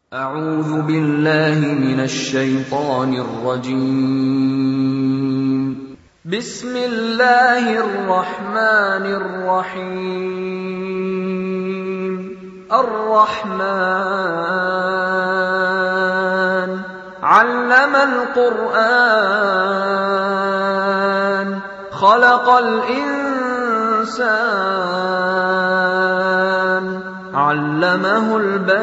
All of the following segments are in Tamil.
أعوذ بالله من الشيطان الرجيم بسم الله الرحمن الرحيم الرحمن علم القرآن خلق الإنسان علمه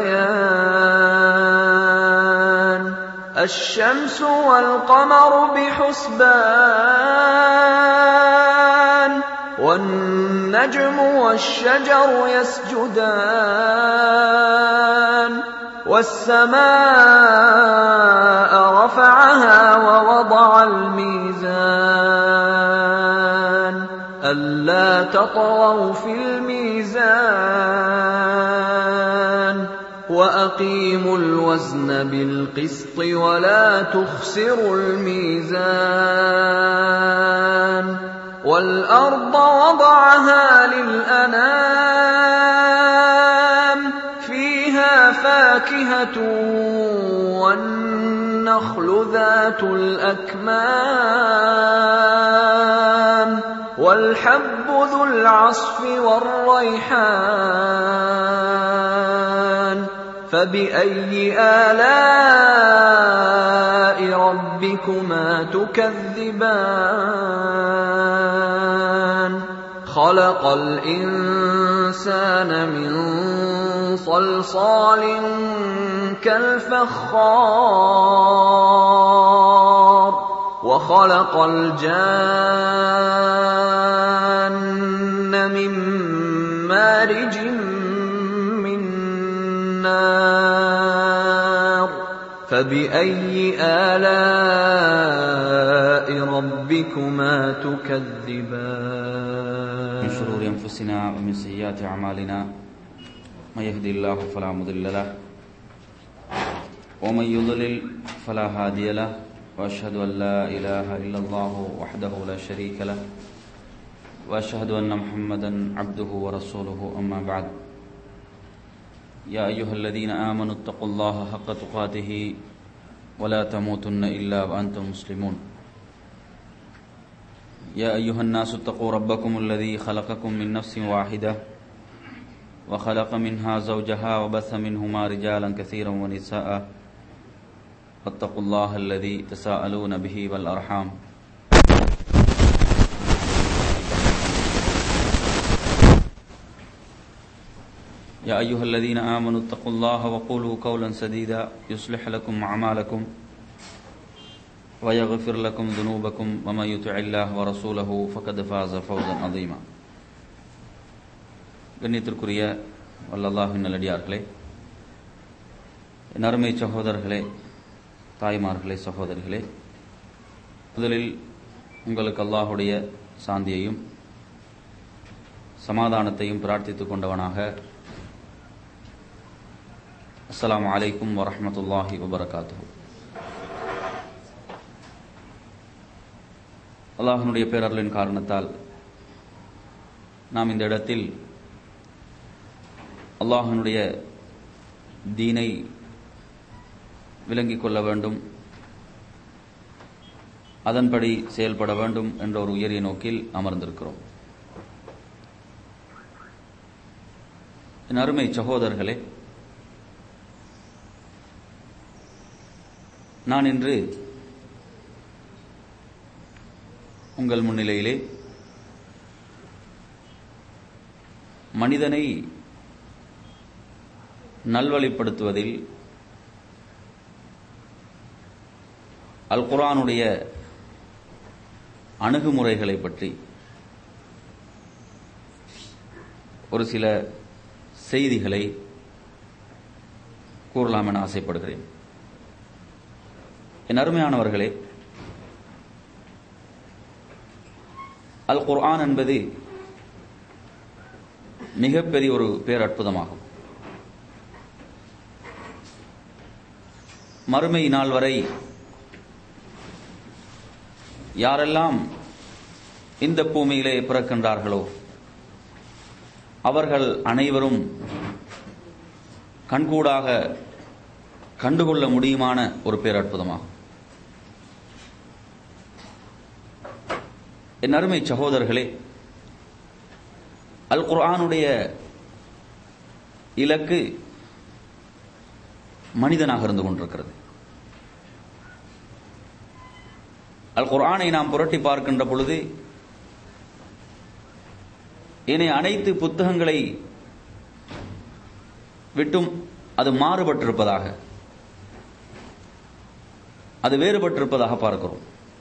البيان الشمس والقمر بحسبان والنجم والشجر يسجدان والسماء رفعها ووضع الميزان ألا تطغوا في الميزان وأقيموا الوزن بالقسط ولا تخسروا الميزان والأرض وضعها للأنام فيها فاكهة والنخل ذات الأكمام والحب ذو العصف والريحان فبأي آلاء ربكما تكذبان خلق الإنسان من صلصال كالفخار وخلق الجان من مارج من نار فبأي آلاء ربكما تكذبان من شرور أنفسنا ومن سيئات أعمالنا من يهدي الله فلا مضل له ومن يضلل فلا هادي له وأشهد أن لا إله إلا الله وحده لا شريك له وأشهد أن محمدا عبده ورسوله أما بعد يا أيها الذين آمنوا اتقوا الله حق تقاته ولا تموتن إلا وأنتم مسلمون يا أيها الناس اتقوا ربكم الذي خلقكم من نفس واحدة وخلق منها زوجها وبث منهما رجالا كثيرا ونساء واتقوا الله الذي تساءلون به والأرحام يا أيها الذين آمنوا اتقوا الله وقولوا قولا سديدا يصلح لكم أعمالكم ويغفر لكم ذنوبكم ومن يطع الله ورسوله فقد فاز فوزا عظيما கண்ணியத்திற்குரிய வல்லல்லாஹின் நல்லடியார்களே என் அருமை சகோதரர்களே தாய்மார்களே சகோதரிகளே முதலில் உங்களுக்கு அல்லாஹுடைய சாந்தியையும் சமாதானத்தையும் பிரார்த்தித்துக் கொண்டவனாக அஸ்ஸலாமு அலைக்கும் வரஹமத்துல்லாஹி வபரகாத்து அல்லாஹனுடைய பேரர்களின் காரணத்தால் நாம் இந்த இடத்தில் அல்லாஹனுடைய தீனை விளங்கிக் கொள்ள வேண்டும் அதன்படி செயல்பட வேண்டும் என்ற ஒரு உயரிய நோக்கில் அமர்ந்திருக்கிறோம் என் அருமை சகோதரர்களே நான் இன்று உங்கள் முன்னிலையிலே மனிதனை நல்வழிப்படுத்துவதில் அல் குரானுடைய அணுகுமுறைகளை பற்றி ஒரு சில செய்திகளை கூறலாம் என ஆசைப்படுகிறேன் என் அருமையானவர்களே அல் குர்ஆன் என்பது மிகப்பெரிய ஒரு பேரற்புதமாகும் மறுமை நாள் வரை யாரெல்லாம் இந்த பூமியிலே பிறக்கின்றார்களோ அவர்கள் அனைவரும் கண்கூடாக கண்டுகொள்ள முடியுமான ஒரு பேரற்புதமாகும் என் அருமை சகோதரர்களே அல் குர்ஆனுடைய இலக்கு மனிதனாக இருந்து கொண்டிருக்கிறது அல் குர்ஆனை நாம் புரட்டி பார்க்கின்ற பொழுது இனி அனைத்து புத்தகங்களை விட்டும் அது மாறுபட்டிருப்பதாக அது வேறுபட்டிருப்பதாக பார்க்கிறோம்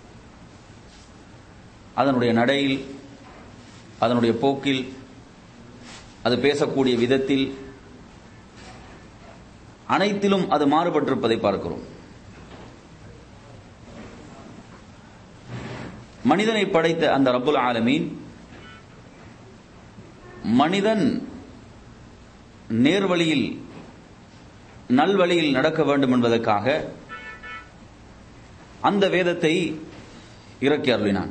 அதனுடைய நடையில் அதனுடைய போக்கில் அது பேசக்கூடிய விதத்தில் அனைத்திலும் அது மாறுபட்டிருப்பதை பார்க்கிறோம் மனிதனை படைத்த அந்த ரப்புல் ஆலமீன் மனிதன் நேர்வழியில் நல்வழியில் நடக்க வேண்டும் என்பதற்காக அந்த வேதத்தை இறக்கி அருளினான்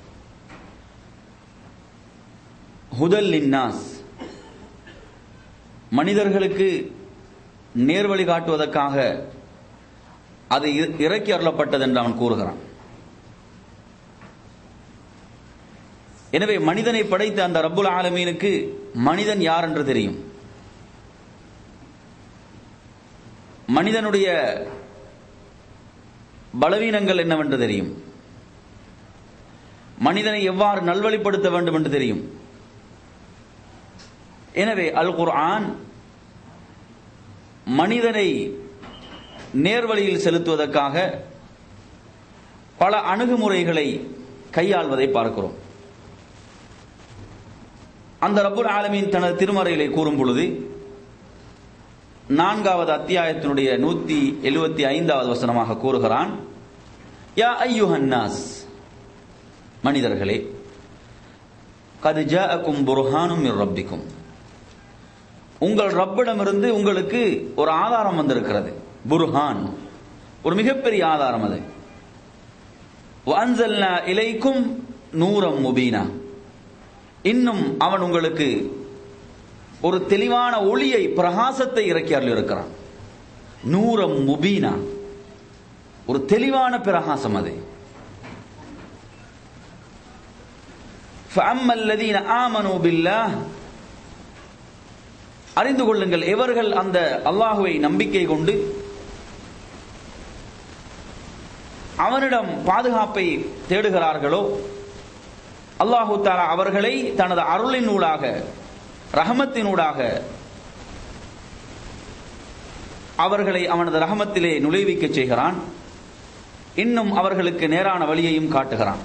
ஹுதல் லின்னாஸ் மனிதர்களுக்கு நேர்வழி காட்டுவதற்காக அது இறக்கி அருளப்பட்டது என்று அவன் கூறுகிறான் எனவே மனிதனை படைத்த அந்த ரப்புல் ஆலமீனுக்கு மனிதன் யார் என்று தெரியும் மனிதனுடைய பலவீனங்கள் என்னவென்று தெரியும் மனிதனை எவ்வாறு நல்வழிப்படுத்த வேண்டும் என்று தெரியும் எனவே அல் குர்ஆன் மனிதனை நேர்வழியில் செலுத்துவதற்காக பல அணுகுமுறைகளை கையாள்வதை பார்க்கிறோம் அந்த ரப்புல் ஆலமீன் தனது திருமறையிலே கூறும் பொழுது நான்காவது அத்தியாயத்தினுடைய நூத்தி எழுபத்தி ஐந்தாவது வசனமாக கூறுகிறான் யா ஐயுஹன்னாஸ் மனிதர்களே கது ஜாஅக்கும் புர்ஹானும் மிர் ரப்பிக்கும் உங்கள் ரப்பிடமிருந்து உங்களுக்கு ஒரு ஆதாரம் வந்திருக்கிறது புர்ஹான் ஒரு மிகப்பெரிய ஆதாரம் அது வன்சல்னா இலைக்கும் நூறம் முபீனா இன்னும் அவன் உங்களுக்கு ஒரு தெளிவான ஒளியை பிரகாசத்தை இறக்கி இருக்கிறான் நூறம் முபீனா ஒரு தெளிவான பிரகாசம் அது فَأَمَّا الَّذِينَ آمَنُوا بِاللَّهِ அறிந்து கொள்ளுங்கள் எவர்கள் அந்த அல்லாஹுவை நம்பிக்கை கொண்டு அவனிடம் பாதுகாப்பை தேடுகிறார்களோ அல்லாஹு தாலா அவர்களை தனது அருளின் ஊடாக ரஹமத்தினூடாக அவர்களை அவனது ரஹமத்திலே நுழைவிக்க செய்கிறான் இன்னும் அவர்களுக்கு நேரான வழியையும் காட்டுகிறான்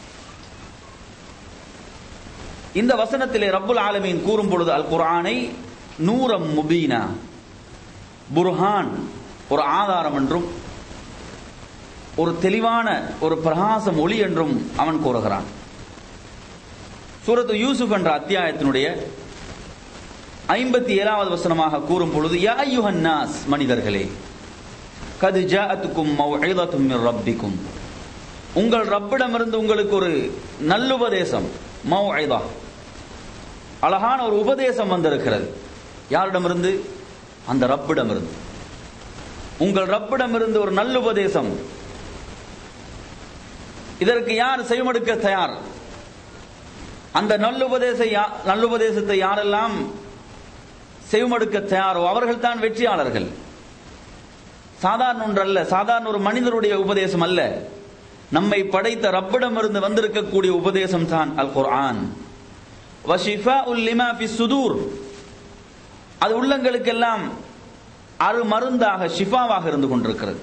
இந்த வசனத்திலே ரப்புல் ஆலமீன் கூறும் பொழுது அல் குர்ஆனை நூரம் முபீனா புர்ஹான் ஒரு ஆதாரம் என்றும் ஒரு தெளிவான ஒரு பிரகாசம் ஒளி என்றும் அவன் கூறுகிறான் சூரத்து யூசுப் என்ற அத்தியாயத்தினுடைய ஐம்பத்தி ஏழாவது வசனமாக கூறும் பொழுது யா யுஹன்னாஸ் மனிதர்களே கது ஜாஅத்துக்கும் மௌஇதத்தும் மிர் ரப்பிக்கும் உங்கள் ரப்பிடமிருந்து உங்களுக்கு ஒரு நல்லுபதேசம் மௌஇதா அழகான ஒரு உபதேசம் வந்திருக்கிறது யாரிடமிருந்து அந்த ரப்பிடமிருந்து உங்கள் ரப்பிடமிருந்து ஒரு நல்லுபதேசம் இதற்கு யார் செய்வெடுக்க தயார் அந்த நல்லுபதேச நல்லுபதேசத்தை யாரெல்லாம் செவிமடுக்க தயாரோ அவர்கள் தான் வெற்றியாளர்கள் சாதாரண ஒன்றல்ல சாதாரண ஒரு மனிதருடைய உபதேசம் அல்ல நம்மை படைத்த ரப்பிடமிருந்து வந்திருக்கக்கூடிய உபதேசம் தான் அல் குர்ஆன் வஷிஃபா உல்லிமா ஃபி சுதூர் அது உள்ளங்களுக்கெல்லாம் அரு மருந்தாக ஷிஃபாவாக இருந்து கொண்டிருக்கிறது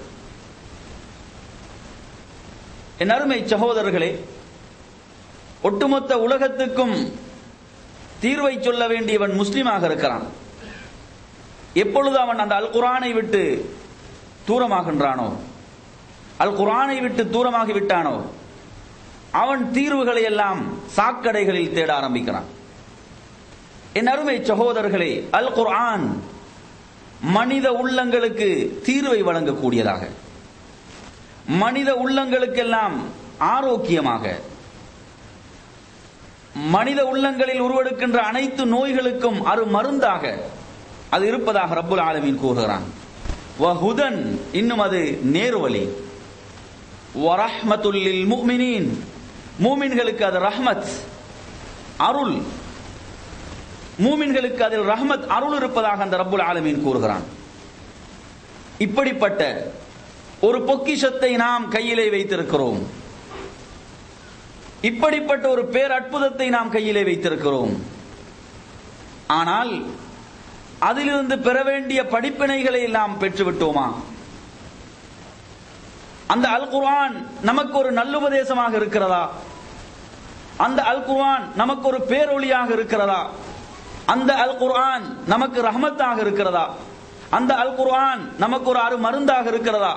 என் அருமை சகோதரர்களே ஒட்டுமொத்த உலகத்துக்கும் தீர்வை சொல்ல வேண்டியவன் முஸ்லீமாக இருக்கிறான் எப்பொழுது அவன் அந்த அல் குரானை விட்டு தூரமாகின்றானோ அல் குரானை விட்டு தூரமாகி விட்டானோ அவன் தீர்வுகளை எல்லாம் சாக்கடைகளில் தேட ஆரம்பிக்கிறான் என் அருமை சகோதரர்களே அல் குர்ஆன் மனித உள்ளங்களுக்கு தீர்வை வழங்கக்கூடியதாக மனித உள்ளங்களுக்கெல்லாம் ஆரோக்கியமாக மனித உள்ளங்களில் உருவெடுக்கின்ற அனைத்து நோய்களுக்கும் அரு மருந்தாக அது இருப்பதாக ரப்புல் ஆலமீன் கூறுகிறான் வஹுதன் இன்னும் அது நேர்வழி வரஹ்மத்துல்லில் முஃமினீன் மூமின்களுக்கு அது ரஹ்மத் அருள் மூமின்களுக்கு அதில் ரஹ்மத் அருள் இருப்பதாக அந்த ரப்புல் ஆலமீன் கூறுகிறான் இப்படிப்பட்ட ஒரு பொக்கிஷத்தை நாம் கையிலே வைத்திருக்கிறோம் இப்படிப்பட்ட ஒரு பேர் அற்புதத்தை நாம் கையிலே வைத்திருக்கிறோம் ஆனால் அதிலிருந்து பெற வேண்டிய படிப்பினைகளை நாம் பெற்றுவிட்டோமா அந்த அல் குர்ஆன் நமக்கு ஒரு நல்லுபதேசமாக இருக்கிறதா அந்த அல் குர்ஆன் நமக்கு ஒரு பேரொளியாக இருக்கிறதா அந்த அல் குர்ஆன் நமக்கு ரஹமத்தாக இருக்கிறதா அந்த அல் குர்ஆன் நமக்கு ஒரு அரு மருந்தாக இருக்கிறதா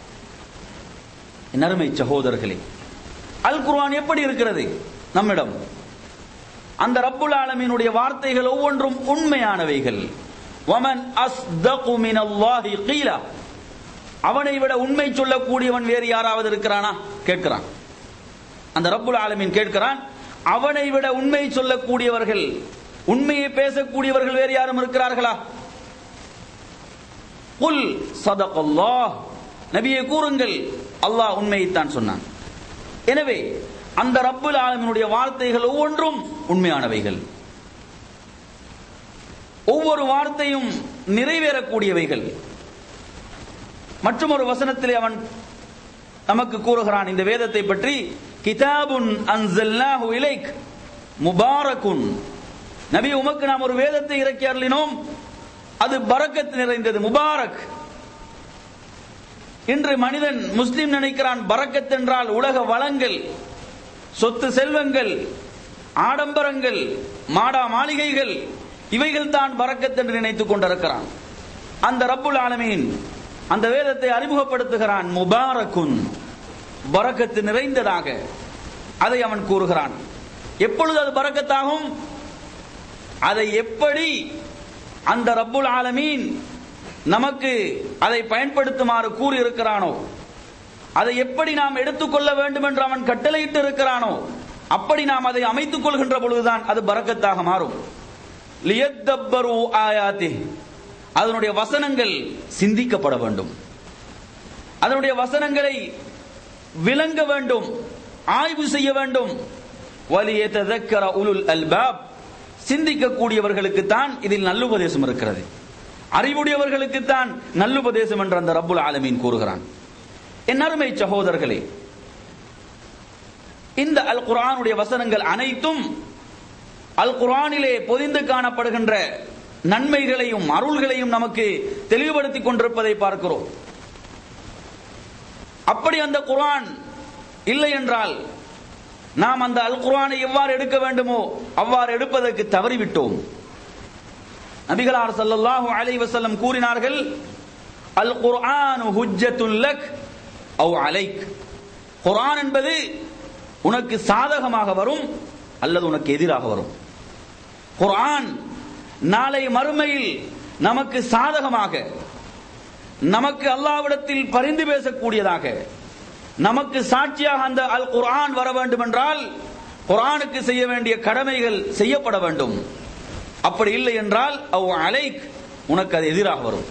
நறுமை சகோதரர்களே அல் குர்ஆன் எப்படி இருக்கிறது நம்மிடம் அந்த ரப்புல் ஆலமீனுடைய வார்த்தைகள் ஒவ்வொன்றும் உண்மையானவைகள் வமன் அஸ்தகு மினல்லாஹி கீலா அவனை விட உண்மை சொல்லக்கூடியவன் வேறு யாராவது இருக்கிறானா கேட்கிறான் அந்த ரப்புல் ஆலமீன் கேட்கிறான் அவனை விட உண்மை சொல்லக்கூடியவர்கள் உண்மையை பேசக்கூடியவர்கள் வேறு யாரும் இருக்கிறார்களா குல் சதகல்லாஹ் நபியை கூறுங்கள் அல்லாஹ் உண்மையைத்தான் சொன்னான் எனவே அந்த ரப்புல் ஆலமினுடைய வார்த்தைகள் ஒவ்வொன்றும் உண்மையானவைகள் ஒவ்வொரு வார்த்தையும் நிறைவேறக்கூடியவைகள் மற்றும் ஒரு வசனத்திலே அவன் நமக்கு கூறுகிறான் இந்த வேதத்தை பற்றி கிதாபுன் அன்சல்னாஹு இலைக் முபாரக்குன் நபி உமக்கு நாம் ஒரு வேதத்தை இறக்கி அருளினோம் அது பரக்கத் நிறைந்தது முபாரக் இன்று மனிதன் முஸ்லிம் நினைக்கிறான் பரக்கத் என்றால் உலக வளங்கள் சொத்து செல்வங்கள் ஆடம்பரங்கள் மாடா மாளிகைகள் இவைகள் தான் பரக்கத் என்று நினைத்துக் கொண்டிருக்கிறான் அந்த ரப்புல் ஆலமீன் அந்த வேதத்தை அறிமுகப்படுத்துகிறான் முபாரக்குன் பரக்கத்து நிறைந்ததாக அதை அவன் கூறுகிறான் எப்பொழுது அது பரக்கத்தாகும் அதை எப்படி அந்த ரப்புல் ஆலமீன் நமக்கு அதை பயன்படுத்துமாறு கூறி இருக்கிறானோ அதை எப்படி நாம் எடுத்துக்கொள்ள வேண்டும் என்று அவன் கட்டளையிட்டு இருக்கிறானோ அப்படி நாம் அதை அமைத்துக் கொள்கின்ற பொழுதுதான் அது பரக்கத்தாக மாறும் லியத்தப்பரு ஆயாத்தி அதனுடைய வசனங்கள் சிந்திக்கப்பட வேண்டும் அதனுடைய வசனங்களை விளங்க வேண்டும் ஆய்வு செய்ய வேண்டும் வலிய ததக்கர உலுல் அல்பாப் சிந்திக்கக்கூடியவர்களுக்கு தான் இதில் நல்லுபதேசம் இருக்கிறது அறிவுடையவர்களுக்கு தான் நல்லுபதேசம் என்று அந்த ரப்புல் ஆலமீன் கூறுகிறான் என் அருமை சகோதரர்களே இந்த அல் குரானுடைய வசனங்கள் அனைத்தும் அல் குரானிலே பொதிந்து காணப்படுகின்ற நன்மைகளையும் அருள்களையும் நமக்கு தெளிவுபடுத்திக் கொண்டிருப்பதை பார்க்கிறோம் அப்படி அந்த குரான் இல்லை என்றால் நாம் அந்த அல் குரானை எவ்வாறு எடுக்க வேண்டுமோ அவ்வாறு எடுப்பதற்கு தவறிவிட்டோம் நபிகளார் ஸல்லல்லாஹு அலைஹி வஸல்லம் கூறினார்கள் அல் குர்ஆனு ஹுஜ்ஜத்துல் லக் அவ் அலைக் குர்ஆன் என்பது உனக்கு சாதகமாக வரும் அல்லது உனக்கு எதிராக வரும் குர்ஆன் நாளை மறுமையில் நமக்கு சாதகமாக நமக்கு அல்லாவிடத்தில் பரிந்து பேசக்கூடியதாக நமக்கு சாட்சியாக அந்த அல் குர்ஆன் வர வேண்டும் என்றால் குர்ஆனுக்கு செய்ய வேண்டிய கடமைகள் செய்யப்பட வேண்டும் அப்படி இல்லை என்றால் அவ் அலைக் உனக்கு அது எதிராக வரும்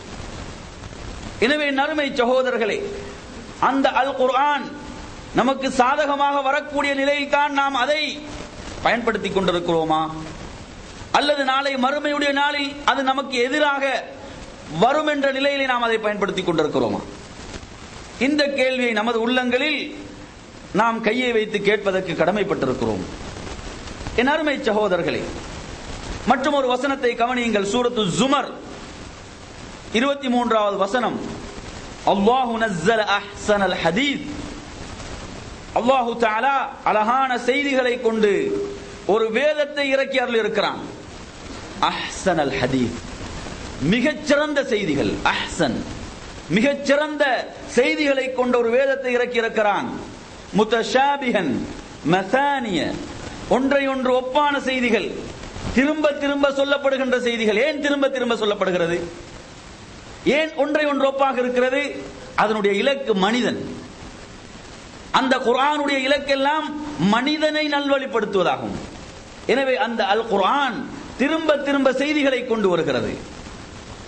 எனவே நறுமை சகோதரர்களே அந்த அல் குர்ஆன் நமக்கு சாதகமாக வரக்கூடிய நிலையில் தான் நாம் அதை பயன்படுத்திக் கொண்டிருக்கிறோமா அல்லது நாளை மறுமையுடைய நாளில் அது நமக்கு எதிராக வரும் என்ற நிலையிலே நாம் அதை பயன்படுத்திக் கொண்டிருக்கிறோமா இந்த கேள்வியை நமது உள்ளங்களில் நாம் கையை வைத்து கேட்பதற்கு கடமைப்பட்டிருக்கிறோம் என் அருமை சகோதரர்களே மற்றும் ஒரு வசனத்தை கவனியுங்கள் சூரத்து ஜுமர் இருபத்தி மூன்றாவது வசனம் அல்லாஹு நஸ்ஸல அஹ்சனல் ஹதீஸ் அல்லாஹு தஆலா அழகான செய்திகளை கொண்டு ஒரு வேதத்தை இறக்கி அருள் இருக்கிறான் அஹ்சனல் ஹதீஸ் மிகச்சிறந்த செய்திகள் அஹ்சன் மிகச்சிறந்த செய்திகளை கொண்ட ஒரு வேதத்தை இறக்கி இருக்கிறான் முத்தஷாபிகன் மசானிய ஒன்றை ஒன்று ஒப்பான செய்திகள் திரும்ப திரும்ப சொல்லப்படுகின்ற செய்திகள் ஏன் திரும்ப திரும்ப சொல்லப்படுகிறது ஏன் ஒன்றை ஒன்று ஒப்பாக இருக்கிறது அதனுடைய இலக்கு மனிதன் அந்த குர்ஆனுடைய இலக்கெல்லாம் மனிதனை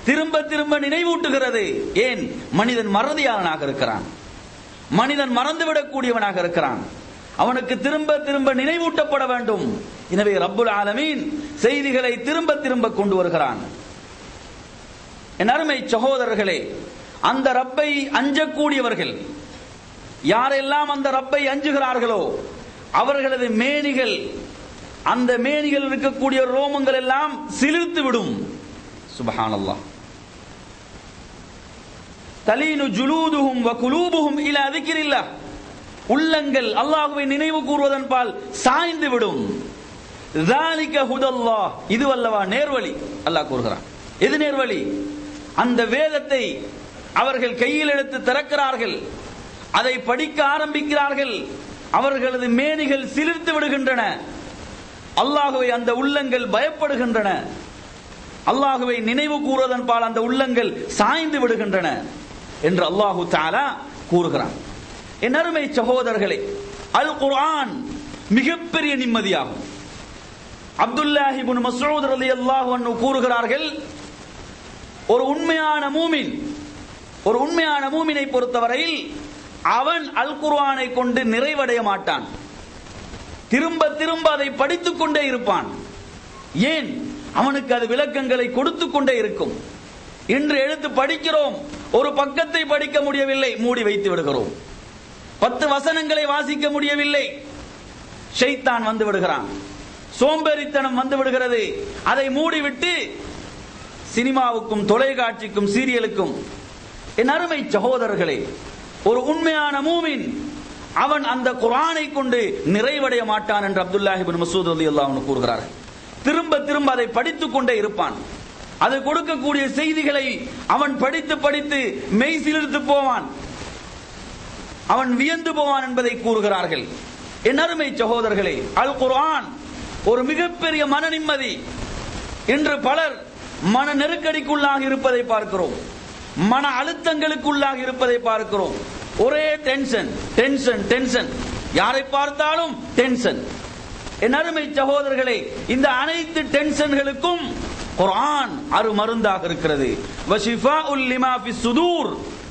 திரும்ப திரும்ப நினைவூட்டுகிறது ஏன் மனிதன் மறதியாளனாக இருக்கிறான் மனிதன் மறந்துவிடக்கூடியவனாக இருக்கிறான் அவனுக்கு திரும்ப திரும்ப நினைவூட்டப்பட வேண்டும் எனவே ரப்புல் ஆலமீன் செய்திகளை திரும்ப திரும்ப கொண்டு வருகிறான் என் அருமை சகோதரர்களே அந்த ரப்பை அஞ்சக்கூடியவர்கள் யாரெல்லாம் அந்த ரப்பை அஞ்சுகிறார்களோ அவர்களது மேனிகள் அந்த மேனிகள் இருக்கக்கூடிய ரோமங்கள் எல்லாம் சிலிர்த்து விடும் சுபஹானல்லாஹ் தலீனு ஜுலூதுஹும் வ குலூபுஹும் இலா திக்ரில்லாஹ் உள்ளங்கள் அல்லாஹ்வை நினைவு கூறுவதன் பால் சாய்ந்து விடும் ذَلِكَ هُدَى اللَّهِ இது அல்லவா நேர்வழி அல்லாஹ் கூறுகிறான் எது நேர்வழி அந்த வேதத்தை அவர்கள் கையில் எடுத்து திறக்கிறார்கள் அதை படிக்க ஆரம்பிக்கிறார்கள் அவர்களது மேனிகள் சிலிர்த்து விடுகின்றன அல்லாஹுவை அந்த உள்ளங்கள் பயப்படுகின்றன அல்லாஹுவை நினைவு கூறுவதன் பால் அந்த உள்ளங்கள் சாய்ந்து விடுகின்றன என்று அல்லாஹு தாலா கூறுகிறான் என் அருமை சகோதரர்களே அல் குர்ஆன் மிகப்பெரிய நிம்மதியாகும் அப்துல்லாஹிபுன் மசூத் ரலியல்லாஹு அன்ஹு கூறுகிறார்கள் ஒரு உண்மையான மூமின் ஒரு உண்மையான மூமினை பொறுத்தவரையில் அவன் அல் குர்ஆனை கொண்டு நிறைவடைய மாட்டான் திரும்ப திரும்ப அதை படித்துக் கொண்டே இருப்பான் ஏன் அவனுக்கு அது விளக்கங்களை கொடுத்து கொண்டே இருக்கும் இன்று எடுத்து படிக்கிறோம் ஒரு பக்கத்தை படிக்க முடியவில்லை மூடி வைத்து விடுகிறோம் பத்து வசனங்களை வாசிக்க முடியவில்லை ஷைத்தான் வந்து விடுகிறான் சோம்பேறித்தனம் வந்து விடுகிறது அதை மூடிவிட்டு சினிமாவுக்கும் தொலைக்காட்சிக்கும் சீரியலுக்கும் என் அருமை சகோதரர்களே ஒரு உண்மையான மூமின் அவன் அந்த குரானை கொண்டு நிறைவடைய மாட்டான் என்று அப்துல்லாஹிபின் மசூத் அலி அல்லாஹ் கூறுகிறார்கள் திரும்ப திரும்ப அதை படித்துக் கொண்டே இருப்பான் அது கொடுக்கக்கூடிய செய்திகளை அவன் படித்து படித்து மெய் சிலிர்த்து போவான் அவன் வியந்து போவான் என்பதை கூறுகிறார்கள் என் அருமை சகோதரர்களே அல் குர்ஆன் ஒரு மிகப்பெரிய மன நிம்மதி இன்று பலர் மன நெருக்கடிக்குள்ளாக இருப்பதை பார்க்கிறோம் மன அழுத்தங்களுக்குள்ளாக இருப்பதை பார்க்கிறோம் ஒரே டென்ஷன் டென்ஷன் டென்ஷன் யாரை பார்த்தாலும் டென்ஷன் என் அருமை சகோதரர்களே இந்த அனைத்து டென்ஷன்களுக்கும் குர்ஆன் அரு மருந்தாக இருக்கிறது வஷிஃபாஉல் லிமா ஃபி சுதூர்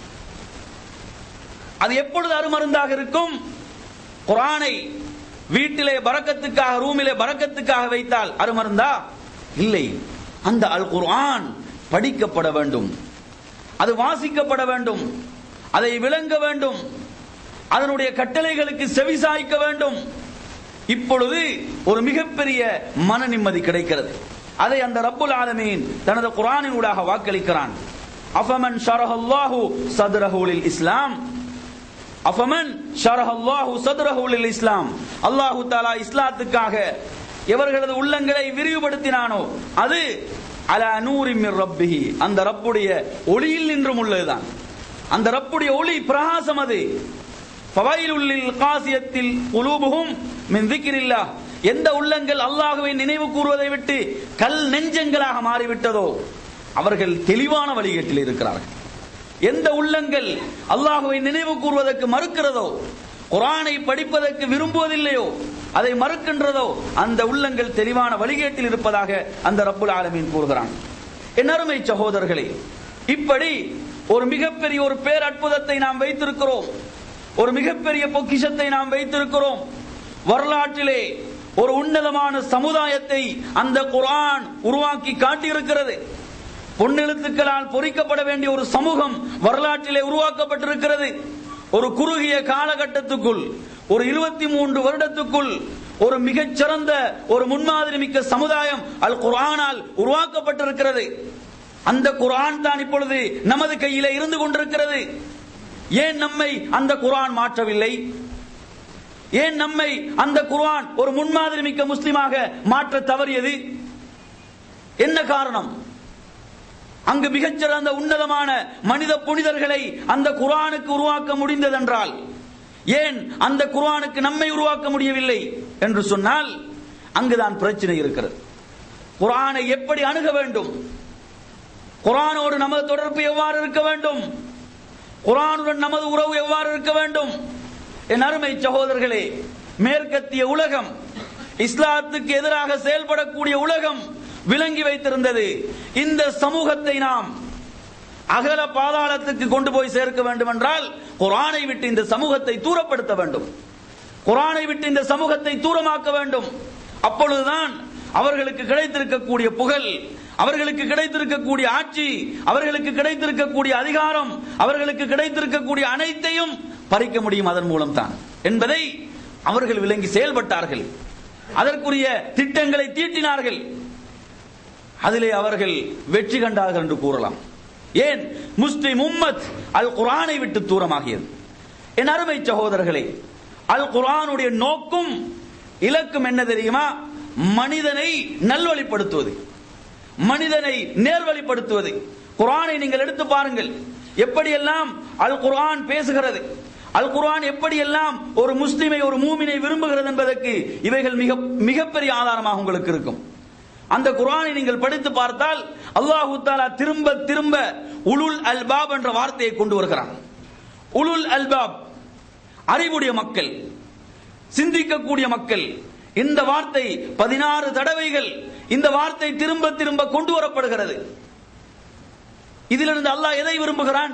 அது எப்பொழுது அருமருந்தாக இருக்கும் குரானை வீட்டிலே பறக்கத்துக்காக ரூமிலே பறக்கத்துக்காக வைத்தால் அருமருந்தா இல்லை அந்த அல் குர்ஆன் படிக்கப்பட வேண்டும் அது வாசிக்கப்பட வேண்டும் அதை விளங்க வேண்டும் அதனுடைய கட்டளைகளுக்கு செவிசாய்க்க வேண்டும் இப்பொழுது ஒரு மிகப்பெரிய மன நிம்மதி கிடைக்கிறது அதை அந்த ரப்புல் ஆலமீன் தனது குரானின் ஊடாக வாக்களிக்கிறான் அஃபமன் ஷரஹல்லாஹு சதுரஹு லில் இஸ்லாம் அஃபமன் ஷரஹல்லாஹு சதுரஹு லில் இஸ்லாம் அல்லாஹு தஆலா இஸ்லாத்துக்காக எவர்களது உள்ளங்களை விரிவுபடுத்தினானோ அது அலா நூரி மிர் ரப்பிஹி அந்த ரப்புடைய ஒளியில் நின்றும் உள்ளதுதான் அந்த ரப்புடைய ஒளி பிரகாசம் அது ஃபவைலுல்லில் காசியத்தில் குலூபுஹும் மின் திக்ரில்லாஹ் எந்த உள்ளங்கள் அல்லாஹுவை நினைவு கூறுவதை விட்டு கல் நெஞ்சங்களாக மாறிவிட்டதோ அவர்கள் தெளிவான வழிகேட்டில் இருக்கிறார்கள் எந்த உள்ளங்கள் அல்லாஹுவை நினைவு கூறுவதற்கு மறுக்கிறதோ குரானை படிப்பதற்கு விரும்புவதில்லையோ அதை மறுக்கின்றதோ அந்த உள்ளங்கள் தெளிவான வழிகேட்டில் இருப்பதாக அந்த ரப்புல் ஆலமீன் கூறுகிறான் என் அருமை சகோதரர்களே இப்படி ஒரு மிகப்பெரிய ஒரு பேரற்புதத்தை நாம் வைத்திருக்கிறோம் ஒரு மிகப்பெரிய பொக்கிஷத்தை நாம் வைத்திருக்கிறோம் வரலாற்றிலே ஒரு உன்னதமான சமுதாயத்தை அந்த குரான் உருவாக்கி காட்டியிருக்கிறது பொன்னெழுத்துக்களால் பொறிக்கப்பட வேண்டிய ஒரு சமூகம் வரலாற்றிலே உருவாக்கப்பட்டிருக்கிறது ஒரு குறுகிய காலகட்டத்துக்குள் ஒரு இருபத்தி மூன்று வருடத்துக்குள் ஒரு மிகச்சிறந்த ஒரு முன்மாதிரி மிக்க சமுதாயம் அல் குர்ஆனால் உருவாக்கப்பட்டிருக்கிறது அந்த குர்ஆன் தான் இப்பொழுது நமது கையிலே இருந்து கொண்டிருக்கிறது ஏன் நம்மை அந்த குர்ஆன் மாற்றவில்லை ஏன் நம்மை அந்த குர்ஆன் ஒரு முன்மாதிரி மிக்க முஸ்லிமாக மாற்ற தவறியது என்ன காரணம் அங்கு மிகச்சிறந்த உன்னதமான மனித புனிதர்களை அந்த குர்ஆனுக்கு உருவாக்க முடிந்ததென்றால் ஏன் அந்த குர்ஆனுக்கு நம்மை உருவாக்க முடியவில்லை என்று சொன்னால் அங்குதான் பிரச்சனை இருக்கிறது குர்ஆனை எப்படி அணுக வேண்டும் குர்ஆனோடு நமது தொடர்பு எவ்வாறு இருக்க வேண்டும் குர்ஆனுடன் நமது உறவு எவ்வாறு இருக்க வேண்டும் என் அருமை சகோதரர்களே மேற்கத்திய உலகம் இஸ்லாத்துக்கு எதிராக செயல்படக்கூடிய உலகம் விளங்கி வைத்திருந்தது இந்த சமூகத்தை நாம் அகல பாதாளத்துக்கு கொண்டு போய் சேர்க்க வேண்டும் என்றால் குரானை விட்டு இந்த சமூகத்தை தூரப்படுத்த வேண்டும் குரானை விட்டு இந்த சமூகத்தை தூரமாக்க வேண்டும் அப்பொழுதுதான் அவர்களுக்கு கிடைத்திருக்கக்கூடிய புகழ் அவர்களுக்கு கிடைத்திருக்கக்கூடிய ஆட்சி அவர்களுக்கு கிடைத்திருக்கக்கூடிய அதிகாரம் அவர்களுக்கு கிடைத்திருக்கக்கூடிய அனைத்தையும் பறிக்க முடியும் அதன் மூலம் தான் என்பதை அவர்கள் விளங்கி செயல்பட்டார்கள் அதற்குரிய திட்டங்களை தீட்டினார்கள் அதிலே அவர்கள் வெற்றி கண்டார்கள் என்று கூறலாம் ஏன் முஸ்லிம் உம்மத் அல் குரானை விட்டு தூரமாகியது என் அருமை சகோதரர்களே அல் குரானுடைய நோக்கும் இலக்கும் என்ன தெரியுமா மனிதனை நல்வழிப்படுத்துவது மனிதனை நேர்வழிப்படுத்துவது குரானை நீங்கள் எடுத்து பாருங்கள் எப்படியெல்லாம் அல் குரான் பேசுகிறது அல் குரான் எப்படியெல்லாம் ஒரு முஸ்லிமை ஒரு மூமினை விரும்புகிறது என்பதற்கு இவைகள் மிக மிகப்பெரிய ஆதாரமாக உங்களுக்கு இருக்கும் அந்த குரானை நீங்கள் படித்து பார்த்தால் அல்லாஹு தாலா திரும்ப திரும்ப உலுல் அல்பாப் என்ற வார்த்தையை கொண்டு வருகிறான் உலுல் அல்பாப் அறிவுடைய மக்கள் சிந்திக்கக்கூடிய மக்கள் இந்த வார்த்தை பதினாறு தடவைகள் இந்த வார்த்தை திரும்ப திரும்ப கொண்டு வரப்படுகிறது இதிலிருந்து அல்லாஹ் எதை விரும்புகிறான்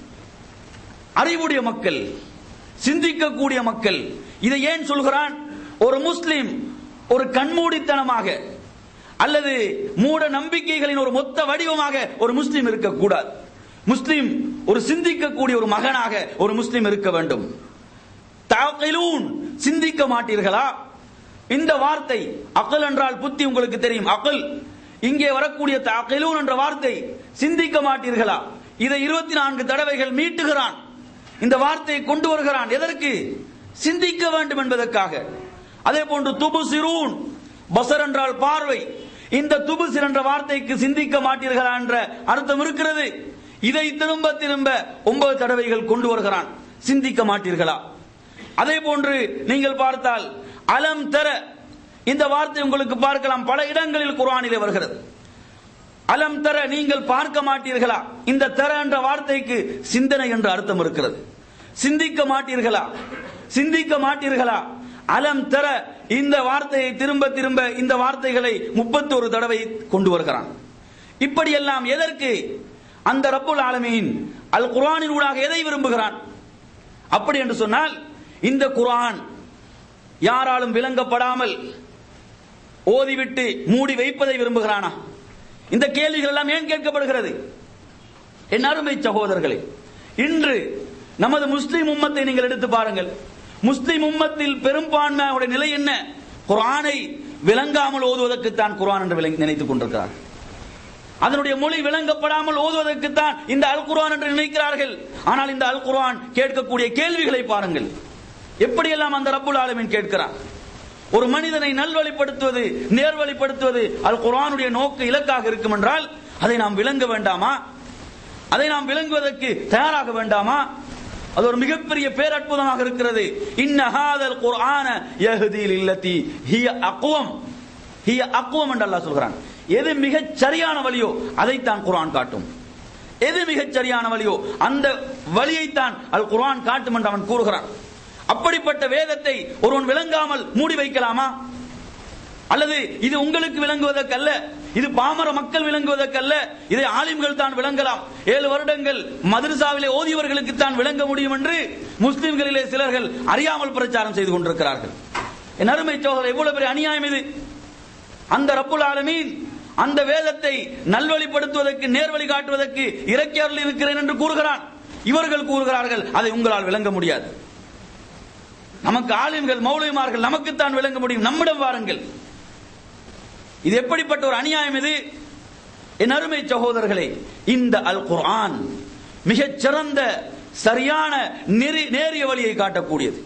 அறிவுடைய மக்கள் சிந்திக்கக்கூடிய மக்கள் இதை ஏன் சொல்கிறான் ஒரு முஸ்லிம் ஒரு கண்மூடித்தனமாக அல்லது மூட நம்பிக்கைகளின் ஒரு மொத்த வடிவமாக ஒரு முஸ்லிம் இருக்கக்கூடாது முஸ்லிம் ஒரு சிந்திக்கக்கூடிய ஒரு மகனாக ஒரு முஸ்லிம் இருக்க வேண்டும் தாக்கிலூன் சிந்திக்க மாட்டீர்களா இந்த வார்த்தை அகல் என்றால் புத்தி உங்களுக்கு தெரியும் அகல் இங்கே வரக்கூடிய தாக்கிலூன் என்ற வார்த்தை சிந்திக்க மாட்டீர்களா இதை இருபத்தி நான்கு தடவைகள் மீட்டுகிறான் இந்த வார்த்தையை கொண்டு வருகிறான் எதற்கு சிந்திக்க வேண்டும் என்பதற்காக அதே போன்று துபு சிறூன் பசர் என்றால் பார்வை இந்த துபுசிர் என்ற வார்த்தைக்கு சிந்திக்க மாட்டீர்களா என்ற அர்த்தம் இருக்கிறது இதை திரும்ப திரும்ப ஒன்பது தடவைகள் கொண்டு வருகிறான் சிந்திக்க மாட்டீர்களா அதே போன்று நீங்கள் பார்த்தால் அலம் தர இந்த வார்த்தை உங்களுக்கு பார்க்கலாம் பல இடங்களில் குரானிலே வருகிறது அலம் தர நீங்கள் பார்க்க மாட்டீர்களா இந்த தர என்ற வார்த்தைக்கு சிந்தனை என்ற அர்த்தம் இருக்கிறது சிந்திக்க மாட்டீர்களா சிந்திக்க மாட்டீர்களா அலம் தர இந்த வார்த்தையை திரும்ப திரும்ப இந்த வார்த்தைகளை முப்பத்தோரு தடவை கொண்டு வருகிறான் இப்படியெல்லாம் எதற்கு அந்த ரப்புல் ஆலமீன் அல் குரானின் ஊடாக எதை விரும்புகிறான் அப்படி என்று சொன்னால் இந்த குரான் யாராலும் விளங்கப்படாமல் ஓதிவிட்டு மூடி வைப்பதை விரும்புகிறானா இந்த கேள்விகள் எல்லாம் ஏன் கேட்கப்படுகிறது என் அருமை சகோதரர்களே இன்று நமது முஸ்லிம் உம்மத்தை நீங்கள் எடுத்து பாருங்கள் முஸ்லிம் உம்மத்தில் பெரும்பான்மையுடைய நிலை என்ன குரானை விளங்காமல் ஓதுவதற்குத்தான் குரான் என்று விளங்கி நினைத்துக் கொண்டிருக்கிறார் அதனுடைய மொழி விளங்கப்படாமல் ஓதுவதற்குத்தான் இந்த அல் குரான் என்று நினைக்கிறார்கள் ஆனால் இந்த அல் குரான் கேட்கக்கூடிய கேள்விகளை பாருங்கள் எப்படியெல்லாம் அந்த ரப்புல் ஆலமீன் கேட்கிறார் ஒரு மனிதனை நல்வழிப்படுத்துவது நேர்வழிப்படுத்துவது அல் குரானுடைய நோக்கு இலக்காக இருக்கும் என்றால் அதை நாம் விளங்க வேண்டாமா அதை நாம் விளங்குவதற்கு தயாராக வேண்டாமா அது ஒரு மிகப்பெரிய பேரற்புதமாக இருக்கிறது இன்னஹாதல் குர்ஆன யஹ்தீல் இல்லதி ஹிய அக்வம் ஹிய அக்வம் என்று அல்லாஹ் சொல்கிறான் எது மிகச் சரியான வழியோ அதைத்தான் குர்ஆன் காட்டும் எது மிகச் சரியான வழியோ அந்த வழியைத்தான் அல் குர்ஆன் காட்டும் என்று அவன் கூறுகிறான் அப்படிப்பட்ட வேதத்தை ஒருவன் விளங்காமல் மூடி வைக்கலாமா அல்லது இது உங்களுக்கு விளங்குவதற்கல்ல இது பாமர மக்கள் விளங்குவதற்கல்ல இதை ஆலிம்கள் தான் விளங்கலாம் ஏழு வருடங்கள் மதரசாவிலே ஓதியவர்களுக்கு தான் விளங்க முடியும் என்று முஸ்லிம்களிலே சிலர்கள் அறியாமல் பிரச்சாரம் செய்து கொண்டிருக்கிறார்கள் என் அருமை சோதரர் எவ்வளவு பெரிய அநியாயம் இது அந்த ரப்புல் ஆலமீன் அந்த வேதத்தை நல்வழிப்படுத்துவதற்கு நேர்வழி காட்டுவதற்கு இறக்கியவர்கள் இருக்கிறேன் என்று கூறுகிறான் இவர்கள் கூறுகிறார்கள் அதை உங்களால் விளங்க முடியாது நமக்கு ஆலிம்கள் மௌலிமார்கள் நமக்குத்தான் விளங்க முடியும் நம்மிடம் வாருங்கள் இது எப்படிப்பட்ட ஒரு அநியாயம் இது என் அருமை சகோதரர்களே இந்த அல் குர்ஆன் மிகச் சிறந்த சரியான நெறி நேரிய வழியை காட்டக்கூடியது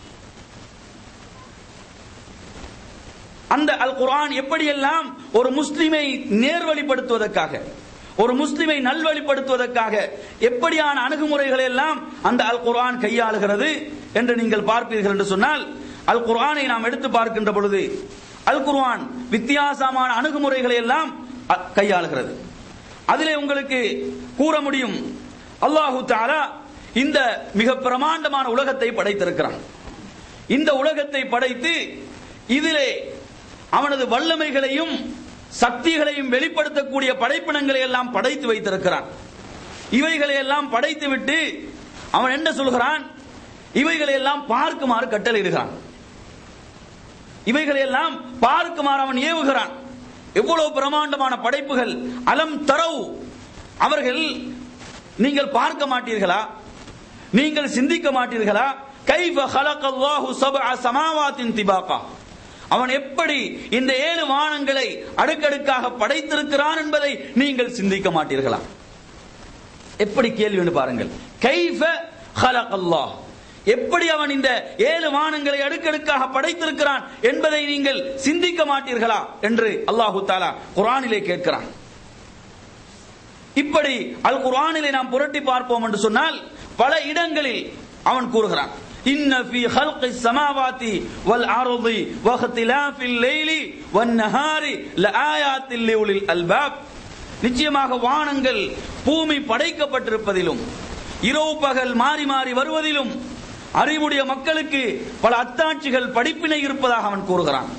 அந்த அல் குர்ஆன் எப்படியெல்லாம் ஒரு முஸ்லிமை நேர்வழிப்படுத்துவதற்காக ஒரு முஸ்லிமை நல்வழிப்படுத்துவதற்காக எப்படியான அணுகுமுறைகளை எல்லாம் அந்த அல் குர்ஆன் கையாளுகிறது என்று நீங்கள் பார்ப்பீர்கள் என்று சொன்னால் அல் குர்ஆனை நாம் எடுத்து பார்க்கின்ற பொழுது அல் குர்ஆன் வித்தியாசமான அணுகுமுறைகளை எல்லாம் அ- கையாளுகிறது அதிலே உங்களுக்கு கூற முடியும் அல்லாஹு தஆலா இந்த மிக பிரமாண்டமான உலகத்தை படைத்திருக்கிறான் இந்த உலகத்தை படைத்து இதிலே அவனது வல்லமைகளையும் சக்திகளையும் வெளிப்படுத்தக்கூடிய படைப்பினங்களை எல்லாம் படைத்து வைத்திருக்கிறான் இவைகளை எல்லாம் படைத்துவிட்டு அவன் என்ன சொல்கிறான் இவைகளை எல்லாம் பார்க்குமாறு கட்டளையிடுகிறான் இவைகளை எல்லாம் பார்க்குமாறு அவன் ஏவுகிறான் எவ்வளவு பிரமாண்டமான படைப்புகள் அலம் தரவு அவர்கள் நீங்கள் பார்க்க மாட்டீர்களா நீங்கள் சிந்திக்க மாட்டீர்களா கைஃப ஹலகல்லாஹு சபஅ சமாவாத்தின் திபாகா அவன் எப்படி இந்த ஏழு வானங்களை அடுக்கடுக்காக படைத்திருக்கிறான் என்பதை நீங்கள் சிந்திக்க மாட்டீர்களா எப்படி கேள்வி பாருங்கள் கைஃப ஹலகல்லாஹ் எப்படி அவன் இந்த ஏழு வானங்களை அடுக்கடுக்காக படைத்திருக்கிறான் என்பதை நீங்கள் சிந்திக்க மாட்டீர்களா என்று அல்லாஹு தாலா குரானிலே கேட்கிறான் இப்படி அல் குரானிலே நாம் புரட்டி பார்ப்போம் என்று சொன்னால் பல இடங்களில் அவன் கூறுகிறான் إن في خلق السماوات والأرض واختلاف الليل والنهار لآيات لأولي الألباب நிச்சயமாக வானங்கள் பூமி படைக்கப்பட்டிருப்பதிலும் இரவு பகல் மாறி மாறி வருவதிலும் அறிவுடைய மக்களுக்கு பல அத்தாட்சிகள் படிப்பினை இருப்பதாக அவன் கூறுகிறான்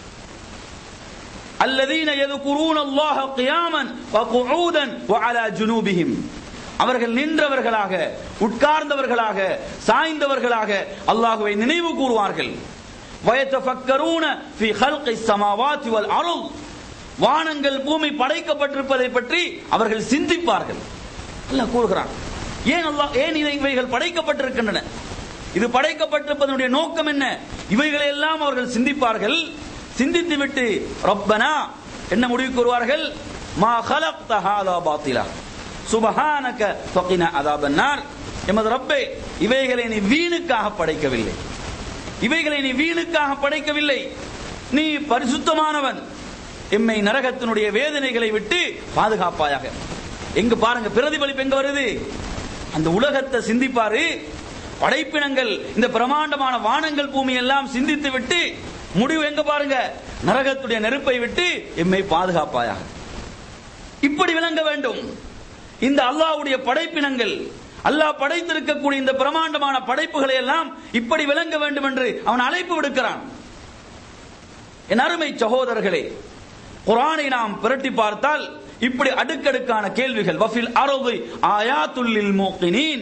الذين يذكرون الله قياما وقعودا وعلى جنوبهم அவர்கள் நின்றவர்களாக உட்கார்ந்தவர்களாக சாய்ந்தவர்களாக அல்லாஹுவை நினைவு கூறுவார்கள் வயத்தஃபக்கரூன ஃபி ஹல்கி ஸமாவாத்தி வல் அருள் வானங்கள் பூமி படைக்கப்பட்டிருப்பதை பற்றி அவர்கள் சிந்திப்பார்கள் அல்லாஹ் கூறுகிறான் ஏன் அல்லாஹ் ஏன் இதை இவைகள் படைக்கப்பட்டிருக்கின்றன இது படைக்கப்பட்டிருப்பதனுடைய நோக்கம் என்ன இவைகளை எல்லாம் அவர்கள் சிந்திப்பார்கள் சிந்தித்து விட்டு ரப்பனா என்ன முடிவு கூறுவார்கள் மா ஹலக்த ஹாதா பாத்திலா சுபஹானக ஃபகினா அதாபன்னார் எமது ரப்பே இவைகளை நீ வீணுக்காக படைக்கவில்லை இவைகளை நீ வீணுக்காக படைக்கவில்லை நீ பரிசுத்தமானவன் எம்மை நரகத்தினுடைய வேதனைகளை விட்டு பாதுகாப்பாயாக எங்க பாருங்க பிரதிபலிப்பு எங்க வருது அந்த உலகத்தை சிந்திப்பாரு படைப்பினங்கள் இந்த பிரமாண்டமான வானங்கள் பூமி எல்லாம் சிந்தித்து விட்டு முடிவு எங்க பாருங்க நரகத்துடைய நெருப்பை விட்டு எம்மை பாதுகாப்பாயாக இப்படி விளங்க வேண்டும் இந்த அல்லாஹ்வுடைய படைப்பினங்கள் அல்லாஹ் படைத்திருக்கக்கூடிய இந்த பிரமாண்டமான படைப்புகளை எல்லாம் இப்படி விளங்க வேண்டும் என்று அவன் அழைப்பு விடுக்கிறான் என் அருமை சகோதரர்களே குரானை நாம் புரட்டி பார்த்தால் இப்படி அடுக்கடுக்கான கேள்விகள் வஃபில் அரபு ஆயாத்துல்லில் மூக்கினீன்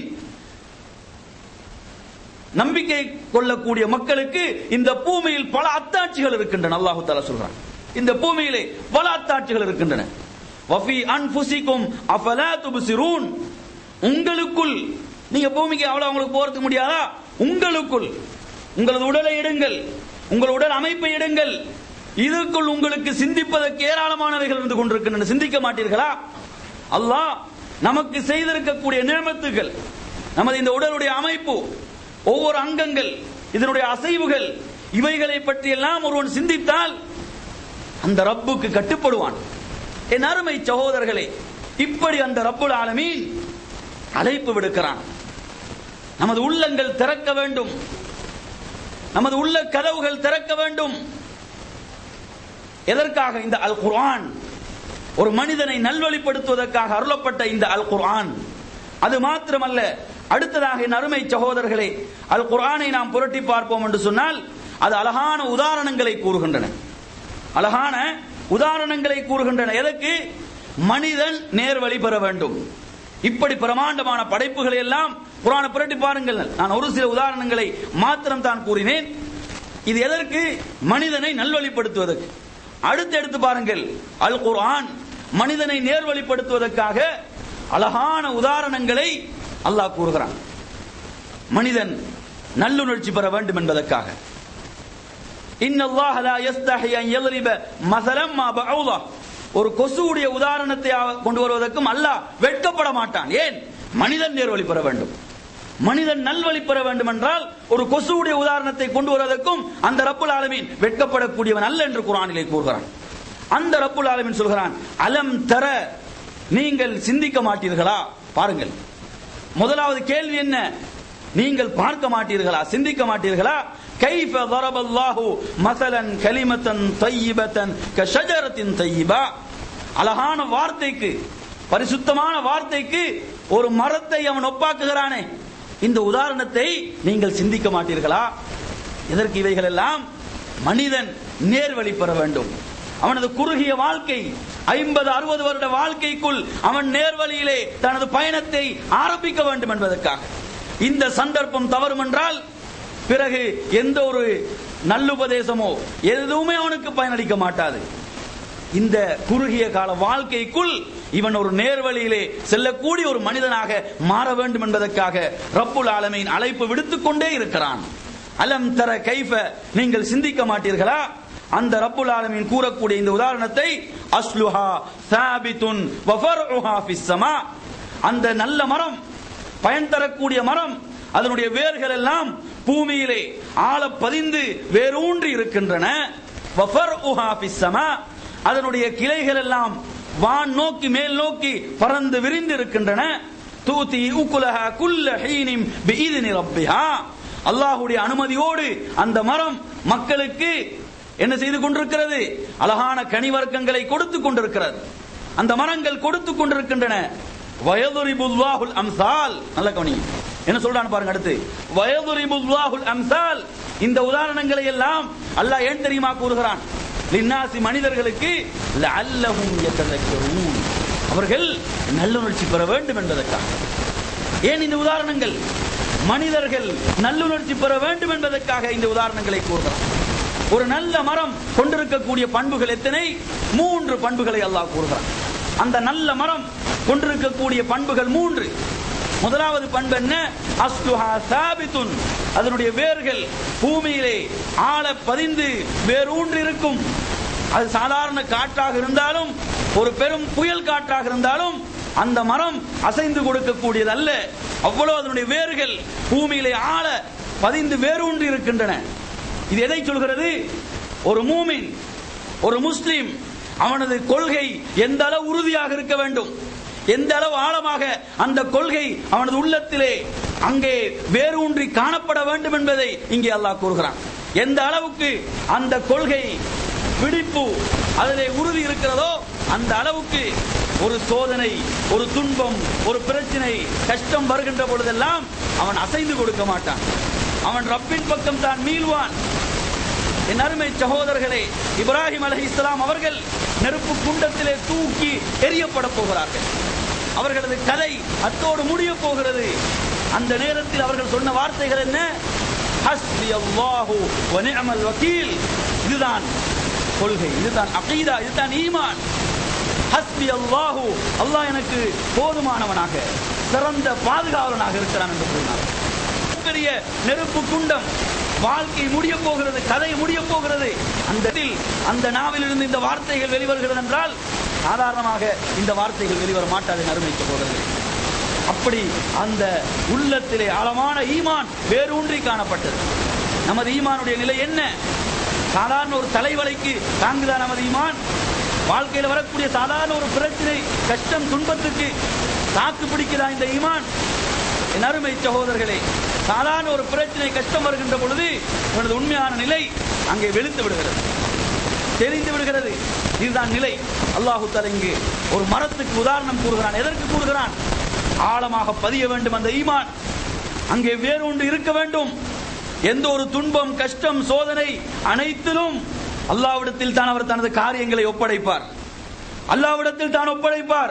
நம்பிக்கை கொள்ளக்கூடிய மக்களுக்கு இந்த பூமியில் பல அத்தாட்சிகள் இருக்கின்றன அல்லாஹு தாலா சொல்றான் இந்த பூமியிலே பல அத்தாட்சிகள் இருக்கின்றன வஃபி அன்ஃபுசிக்கும் அஃபலா துப்சிரூன் உங்களுக்குள் நீங்க பூமிக்கு அவ்வளவு உங்களுக்கு போறதுக்கு முடியாதா உங்களுக்குள் உங்களது உடலை எடுங்கள் உங்கள் உடல் அமைப்பை எடுங்கள் இதுக்குள் உங்களுக்கு சிந்திப்பதற்கு ஏராளமானவைகள் இருந்து கொண்டிருக்கின்றன சிந்திக்க மாட்டீர்களா அல்லாஹ் நமக்கு செய்திருக்கக்கூடிய நியமத்துகள் நமது இந்த உடலுடைய அமைப்பு ஒவ்வொரு அங்கங்கள் இதனுடைய அசைவுகள் இவைகளை பற்றி எல்லாம் ஒருவன் சிந்தித்தால் அந்த ரப்புக்கு கட்டுப்படுவான் என் அருமை சகோதரர்களே இப்படி அந்த ரப்புல் ஆலமீன் அழைப்பு விடுக்கிறான் நமது உள்ளங்கள் திறக்க வேண்டும் நமது உள்ள கதவுகள் திறக்க வேண்டும் எதற்காக இந்த அல் குர்ஆன் ஒரு மனிதனை நல்வழிப்படுத்துவதற்காக அருளப்பட்ட இந்த அல் குர்ஆன் அது மாத்திரமல்ல அடுத்ததாக என் அருமை சகோதரர்களே அல் குர்ஆனை நாம் புரட்டி பார்ப்போம் என்று சொன்னால் அது அழகான உதாரணங்களை கூறுகின்றன அழகான உதாரணங்களை கூறுகின்றன எதற்கு மனிதன் நேர்வழி பெற வேண்டும் இப்படி பிரமாண்டமான படைப்புகளை எல்லாம் குரான புரட்டி பாருங்கள் நான் ஒரு சில உதாரணங்களை மாத்திரம் தான் கூறினேன் இது எதற்கு மனிதனை நல்வழிப்படுத்துவதற்கு அடுத்து எடுத்து பாருங்கள் அல் குர்ஆன் மனிதனை நேர்வழிப்படுத்துவதற்காக அழகான உதாரணங்களை அல்லாஹ் கூறுகிறான் மனிதன் நல்லுணர்ச்சி பெற வேண்டும் என்பதற்காக இன்னல்லாஹ லா யஸ்தஹி அன் யضرب مثلا ما بعوضة ஒரு கொசுவுடைய உதாரணத்தை கொண்டு வருவதற்கும் அல்லாஹ் வெட்கப்பட மாட்டான் ஏன் மனிதன் நேர்வழி பெற வேண்டும் மனிதன் நல்வழி பெற வேண்டும் என்றால் ஒரு கொசுவுடைய உதாரணத்தை கொண்டு வருவதற்கும் அந்த ரப்புல் ஆலமீன் வெட்கப்படக்கூடியவன் அல்ல என்று குரானிலே கூறுகிறான் அந்த ரப்புல் ஆலமீன் சொல்கிறான் அலம் தர நீங்கள் சிந்திக்க மாட்டீர்களா பாருங்கள் முதலாவது கேள்வி என்ன நீங்கள் பார்க்க மாட்டீர்களா சிந்திக்க மாட்டீர்களா கைஃப ضرب الله مثلا كلمة طيبة كشجرة طيبة அழகான வார்த்தைக்கு பரிசுத்தமான வார்த்தைக்கு ஒரு மரத்தை அவன் ஒப்பாக்குகிறானே இந்த உதாரணத்தை நீங்கள் சிந்திக்க மாட்டீர்களா எதற்கு இவைகள் எல்லாம் மனிதன் நேர்வழி பெற வேண்டும் அவனது குறுகிய வாழ்க்கை ஐம்பது அறுபது வருட வாழ்க்கைக்குள் அவன் நேர்வழியிலே தனது பயணத்தை ஆரம்பிக்க வேண்டும் என்பதற்காக இந்த சந்தர்ப்பம் தவறும் என்றால் பிறகு எந்த ஒரு நல்லுபதேசமோ எதுவுமே அவனுக்கு பயனளிக்க மாட்டாது இந்த குறுகிய கால வாழ்க்கைக்குள் இவன் ஒரு நேர்வழியிலே செல்லக்கூடிய ஒரு மனிதனாக மாற வேண்டும் என்பதற்காக ரப்புல் ஆலமீன் அழைப்பு விடுத்துக் கொண்டே இருக்கிறான் அலம் தர கைஃப நீங்கள் சிந்திக்க மாட்டீர்களா அந்த ரப்புல் ஆலமீன் கூறக்கூடிய இந்த உதாரணத்தை அஸ்லுஹா சாபித்துன் வஃபர்உஹா ஃபிஸ் ஸமா அந்த நல்ல மரம் பயன் தரக்கூடிய மரம் அதனுடைய வேர்கள் எல்லாம் பூமியிலே ஆழ பதிந்து வேரூன்றி இருக்கின்றன வஃபர்உஹா ஃபிஸ் ஸமா அதனுடைய கிளைகள் எல்லாம் வான் நோக்கி மேல் நோக்கி பறந்து விரிந்து இருக்கின்றன தூதி உக்குலஹ குல்ல ஹீனிம் பிஇذن ரப்பிஹா அல்லாஹ்வுடைய அனுமதியோடு அந்த மரம் மக்களுக்கு என்ன செய்து கொண்டிருக்கிறது அழகான கனிவர்க்கங்களை கொடுத்து கொண்டிருக்கிறது அந்த மரங்கள் கொடுத்து கொண்டிருக்கின்றன வயதுரிபுல்லாஹுல் அம்சால் நல்ல கவனி என்ன சொல்றான்னு பாருங்க அடுத்து வயதுரிபுல்லாஹுல் அம்சால் இந்த உதாரணங்களை எல்லாம் அல்லாஹ் ஏன் தெரியுமா கூறுகிறான் லின்னாசி மனிதர்களுக்கு லஅல்லஹும் யததக்கரூன் அவர்கள் நல்லுணர்ச்சி பெற வேண்டும் என்பதற்காக ஏன் இந்த உதாரணங்கள் மனிதர்கள் நல்லுணர்ச்சி பெற வேண்டும் என்பதற்காக இந்த உதாரணங்களை கூறுகிறான் ஒரு நல்ல மரம் கொண்டிருக்கக்கூடிய பண்புகள் எத்தனை மூன்று பண்புகளை அல்லாஹ் கூறுகிறான் அந்த நல்ல மரம் கொண்டிருக்கக்கூடிய பண்புகள் மூன்று முதலாவது பண்பு என்ன அஸ்லுஹா சாபித்துன் அதனுடைய வேர்கள் பூமியிலே ஆழ பதிந்து வேரூன்றி இருக்கும் அது சாதாரண காற்றாக இருந்தாலும் ஒரு பெரும் புயல் காற்றாக இருந்தாலும் அந்த மரம் அசைந்து கொடுக்கக்கூடியது அல்ல அவ்வளவு அதனுடைய வேர்கள் பூமியிலே ஆழ பதிந்து வேரூன்றி இருக்கின்றன இது எதை சொல்கிறது ஒரு மூமின் ஒரு முஸ்லிம் அவனது கொள்கை எந்த அளவு உறுதியாக இருக்க வேண்டும் எந்த அளவு ஆழமாக அந்த கொள்கை அவனது உள்ளத்திலே அங்கே வேரூன்றி காணப்பட வேண்டும் என்பதை இங்கே அல்லாஹ் கூறுகிறான் எந்த அளவுக்கு அந்த கொள்கை பிடிப்பு அதிலே உறுதி இருக்கிறதோ அந்த அளவுக்கு ஒரு சோதனை ஒரு துன்பம் ஒரு பிரச்சனை கஷ்டம் வருகின்ற பொழுதெல்லாம் அவன் அசைந்து கொடுக்க மாட்டான் அவன் ரப்பின் பக்கம் தான் மீள்வான் என் அருமை சகோதரர்களே இப்ராஹிம் அலி இஸ்லாம் அவர்கள் நெருப்பு குண்டத்திலே தூக்கி எரியப்பட போகிறார்கள் அவர்களது கதை அத்தோடு முடிய போகிறது அந்த நேரத்தில் அவர்கள் சொன்ன வார்த்தைகள் என்ன ஹஸ்பி அல்லாஹு வ நிஅமல் வக்கீல் இதுதான் கொள்கை இதுதான் அகீதா இதுதான் ஈமான் ஹஸ்பி அல்லாஹு அல்லாஹ் எனக்கு போதுமானவனாக சிறந்த பாதுகாவலனாக இருக்கிறான் என்று கூறினார் பெரிய நெருப்பு குண்டம் வாழ்க்கை முடிய போகிறது கதை முடிய போகிறது அந்த இடத்தில் அந்த நாவிலிருந்து இந்த வார்த்தைகள் வெளிவருகிறது என்றால் சாதாரணமாக இந்த வார்த்தைகள் வெளிவர மாட்டாது அருமை சகோதரர்கள் அப்படி அந்த உள்ளத்திலே ஆழமான ஈமான் வேரூன்றி காணப்பட்டது நமது ஈமானுடைய நிலை என்ன சாதாரண ஒரு தலைவலைக்கு தாங்குதா நமது ஈமான் வாழ்க்கையில் வரக்கூடிய சாதாரண ஒரு பிரச்சனை கஷ்டம் துன்பத்துக்கு தாக்கு பிடிக்குதா இந்த ஈமான் என் அருமை சகோதரர்களே சாதாரண ஒரு பிரச்சனை கஷ்டம் வருகின்ற பொழுது இவனது உண்மையான நிலை அங்கே வெளுத்து விடுகிறது தெரிந்து விடுகிறது இதுதான் நிலை அல்லாஹு தஆலா இங்கு ஒரு மரத்துக்கு உதாரணம் கூறுகிறான் எதற்கு கூறுகிறான் ஆழமாக பதிய வேண்டும் அந்த ஈமான் அங்கே வேறொன்று இருக்க வேண்டும் எந்த ஒரு துன்பம் கஷ்டம் சோதனை அனைத்திலும் அல்லாவிடத்தில் தான் அவர் தனது காரியங்களை ஒப்படைப்பார் அல்லாவிடத்தில் தான் ஒப்படைப்பார்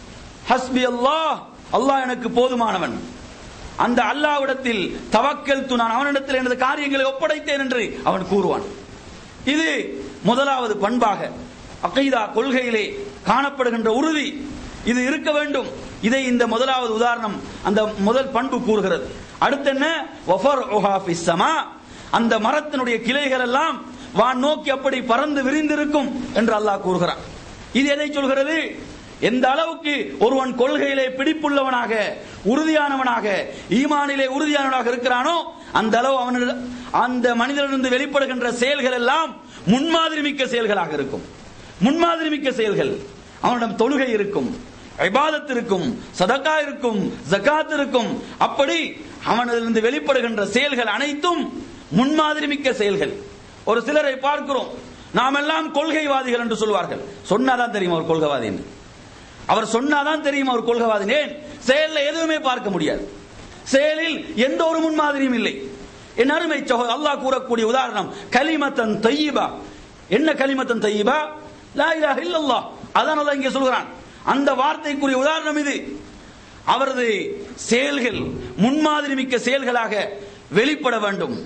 ஹஸ்பி அல்லாஹ் அல்லாஹ் எனக்கு போதுமானவன் அந்த அல்லாவிடத்தில் தவக்கல் நான் அவனிடத்தில் எனது காரியங்களை ஒப்படைத்தேன் என்று அவன் கூறுவான் இது முதலாவது பண்பாக அகைதா கொள்கையிலே காணப்படுகின்ற உறுதி இது இருக்க வேண்டும் இதை இந்த முதலாவது உதாரணம் அந்த முதல் பண்பு கூறுகிறது அடுத்து என்ன வஃபர் ஃபிஸ் ஸமா அந்த மரத்தினுடைய கிளைகள் எல்லாம் வான் நோக்கி அப்படி பறந்து விரிந்திருக்கும் என்று அல்லாஹ் கூறுகிறான் இது எதை சொல்கிறது எந்த அளவுக்கு ஒருவன் கொள்கையிலே பிடிப்புள்ளவனாக உறுதியானவனாக ஈமானிலே உறுதியானவனாக இருக்கிறானோ அந்த அளவு அவனிடம் அந்த மனிதனிலிருந்து வெளிப்படுகின்ற செயல்கள் எல்லாம் முன்மாதிரி மிக்க செயல்களாக இருக்கும் முன்மாதிரி மிக்க செயல்கள் அவனிடம் தொழுகை இருக்கும் இபாதத் இருக்கும் சதக்கா இருக்கும் ஜகாத் இருக்கும் அப்படி அவனிலிருந்து வெளிப்படுகின்ற செயல்கள் அனைத்தும் முன்மாதிரி மிக்க செயல்கள் ஒரு சிலரை பார்க்கிறோம் நாம் எல்லாம் கொள்கைவாதிகள் என்று சொல்வார்கள் சொன்னாதான் தெரியும் அவர் கொள்கைவாதி என்று அவர் சொன்னாதான் தெரியும் அவர் கொள்கைவாதி ஏன் செயல்ல எதுவுமே பார்க்க முடியாது செயலில் எந்த ஒரு முன்மாதிரியும் இல்லை என் அருமை சகோ அல்லாஹ் கூறக்கூடிய உதாரணம் கலிமத்தன் தையிபா என்ன கலிமத்தன் தையிபா லா இலாஹ இல்லல்லாஹ் அதான் அல்லாஹ் இங்கே சொல்கிறான் அந்த வார்த்தைக்குரிய உதாரணம் இது அவரது செயல்கள் முன்மாதிரி மிக்க செயல்களாக வெளிப்பட வேண்டும்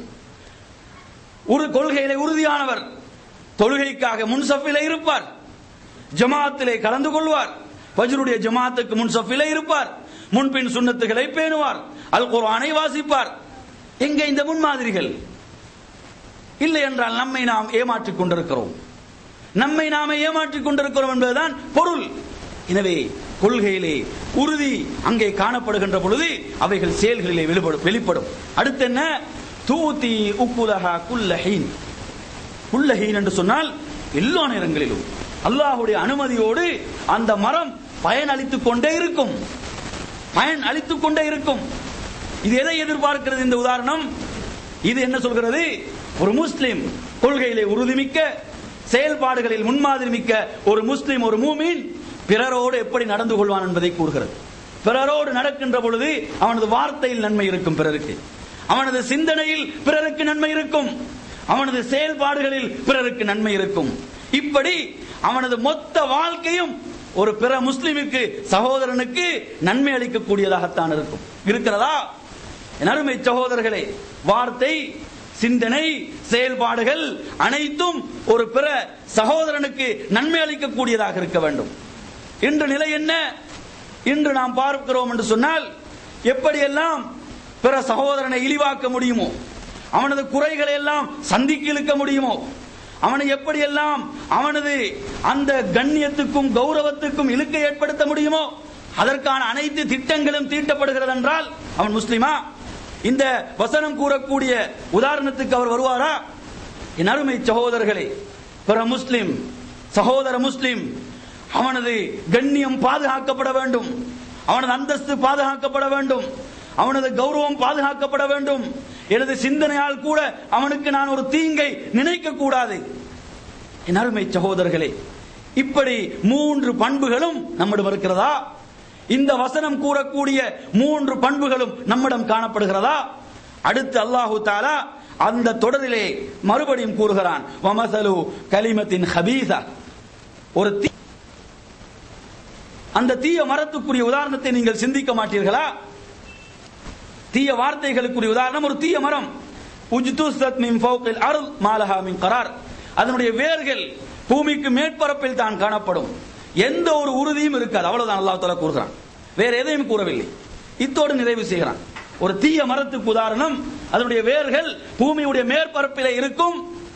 ஒரு கொள்கையிலே உறுதியானவர் தொழுகைக்காக முன்சஃபிலே இருப்பார் ஜமாத்திலே கலந்து கொள்வார் ஃபஜ்ருடைய ஜமாத்துக்கு முன்சஃபிலே இருப்பார் முன்பின் சுன்னத்துகளை பேணுவார் அல் குர்ஆனை வாசிப்பார் எங்கே இந்த முன்மாதிரிகள் இல்லை என்றால் நம்மை நாம் ஏமாற்றிக் கொண்டிருக்கிறோம் நம்மை நாமே ஏமாற்றிக் கொண்டிருக்கிறோம் என்பதுதான் பொருள் எனவே கொள்கையிலே உறுதி அங்கே காணப்படுகின்ற பொழுது அவைகள் செயல்களிலே வெளிப்படும் வெளிப்படும் அடுத்து என்ன தூத்தி உக்குலஹா குல்லஹீன் குல்லஹீன் என்று சொன்னால் எல்லா நேரங்களிலும் அல்லாஹ்வுடைய அனுமதியோடு அந்த மரம் பயன் அளித்துக் கொண்டே இருக்கும் பயன் அளித்துக் கொண்டே இருக்கும் இது எதை எதிர்பார்க்கிறது இந்த உதாரணம் இது என்ன சொல்கிறது ஒரு முஸ்லிம் கொள்கையிலே உறுதிமிக்க செயல்பாடுகளில் முன்மாதிரி மிக்க ஒரு முஸ்லிம் ஒரு மூமின் பிறரோடு எப்படி நடந்து கொள்வான் என்பதை கூறுகிறது பிறரோடு நடக்கின்ற பொழுது அவனது வார்த்தையில் நன்மை இருக்கும் பிறருக்கு அவனது சிந்தனையில் பிறருக்கு நன்மை இருக்கும் அவனது செயல்பாடுகளில் பிறருக்கு நன்மை இருக்கும் இப்படி அவனது மொத்த வாழ்க்கையும் ஒரு பிற முஸ்லிமுக்கு சகோதரனுக்கு நன்மை அளிக்கக்கூடியதாகத்தான் இருக்கும் இருக்கிறதா என் அருமை சகோதரர்களே வார்த்தை சிந்தனை செயல்பாடுகள் அனைத்தும் ஒரு பிற சகோதரனுக்கு நன்மை அளிக்கக்கூடியதாக இருக்க வேண்டும் இன்று நிலை என்ன இன்று நாம் பார்க்கிறோம் என்று சொன்னால் எப்படியெல்லாம் பிற சகோதரனை இழிவாக்க முடியுமோ அவனது குறைகளை எல்லாம் சந்திக்க இழுக்க முடியுமோ அவனை எப்படியெல்லாம் அவனது அந்த கண்ணியத்துக்கும் கௌரவத்துக்கும் இழுக்கை ஏற்படுத்த முடியுமோ அதற்கான அனைத்து திட்டங்களும் தீட்டப்படுகிறது என்றால் அவன் முஸ்லிமா இந்த வசனம் கூறக்கூடிய உதாரணத்துக்கு அவர் வருவாரா என் அருமை சகோதரர்களே பிற முஸ்லிம் சகோதர முஸ்லிம் அவனது கண்ணியம் பாதுகாக்கப்பட வேண்டும் அவனது அந்தஸ்து பாதுகாக்கப்பட வேண்டும் அவனது கௌரவம் பாதுகாக்கப்பட வேண்டும் எனது சிந்தனையால் கூட அவனுக்கு நான் ஒரு தீங்கை நினைக்க கூடாது என் அருமை சகோதரர்களே இப்படி மூன்று பண்புகளும் நம்மிடம் இருக்கிறதா இந்த வசனம் கூறக்கூடிய மூன்று பண்புகளும் நம்மிடம் காணப்படுகிறதா அடுத்து அல்லாஹு தாலா அந்த தொடரிலே மறுபடியும் கூறுகிறான் வமசலு கலிமத்தின் ஹபீசா ஒரு தீ அந்த தீய மரத்துக்குரிய உதாரணத்தை நீங்கள் சிந்திக்க மாட்டீர்களா தீய வார்த்தைகளுக்குரிய உதாரணம் ஒரு தீய மரம் உஜ்துஸ்தத் மின் ஃபௌகில் அருள் மாலஹா மின் கரார் அதனுடைய வேர்கள் பூமிக்கு மேற்பரப்பில் தான் காணப்படும் எந்த ஒரு உறுதியும் இருக்காது அவ்வளவுதான் அல்லாஹ் தஆலா கூறுகிறான் வேற எதையும் கூறவில்லை இத்தோடு நிறைவு செய்கிறான் ஒரு தீய மரத்துக்கு உதாரணம் அதனுடைய வேர்கள் பூமியுடைய மேற்பரப்பிலே இருக்கும்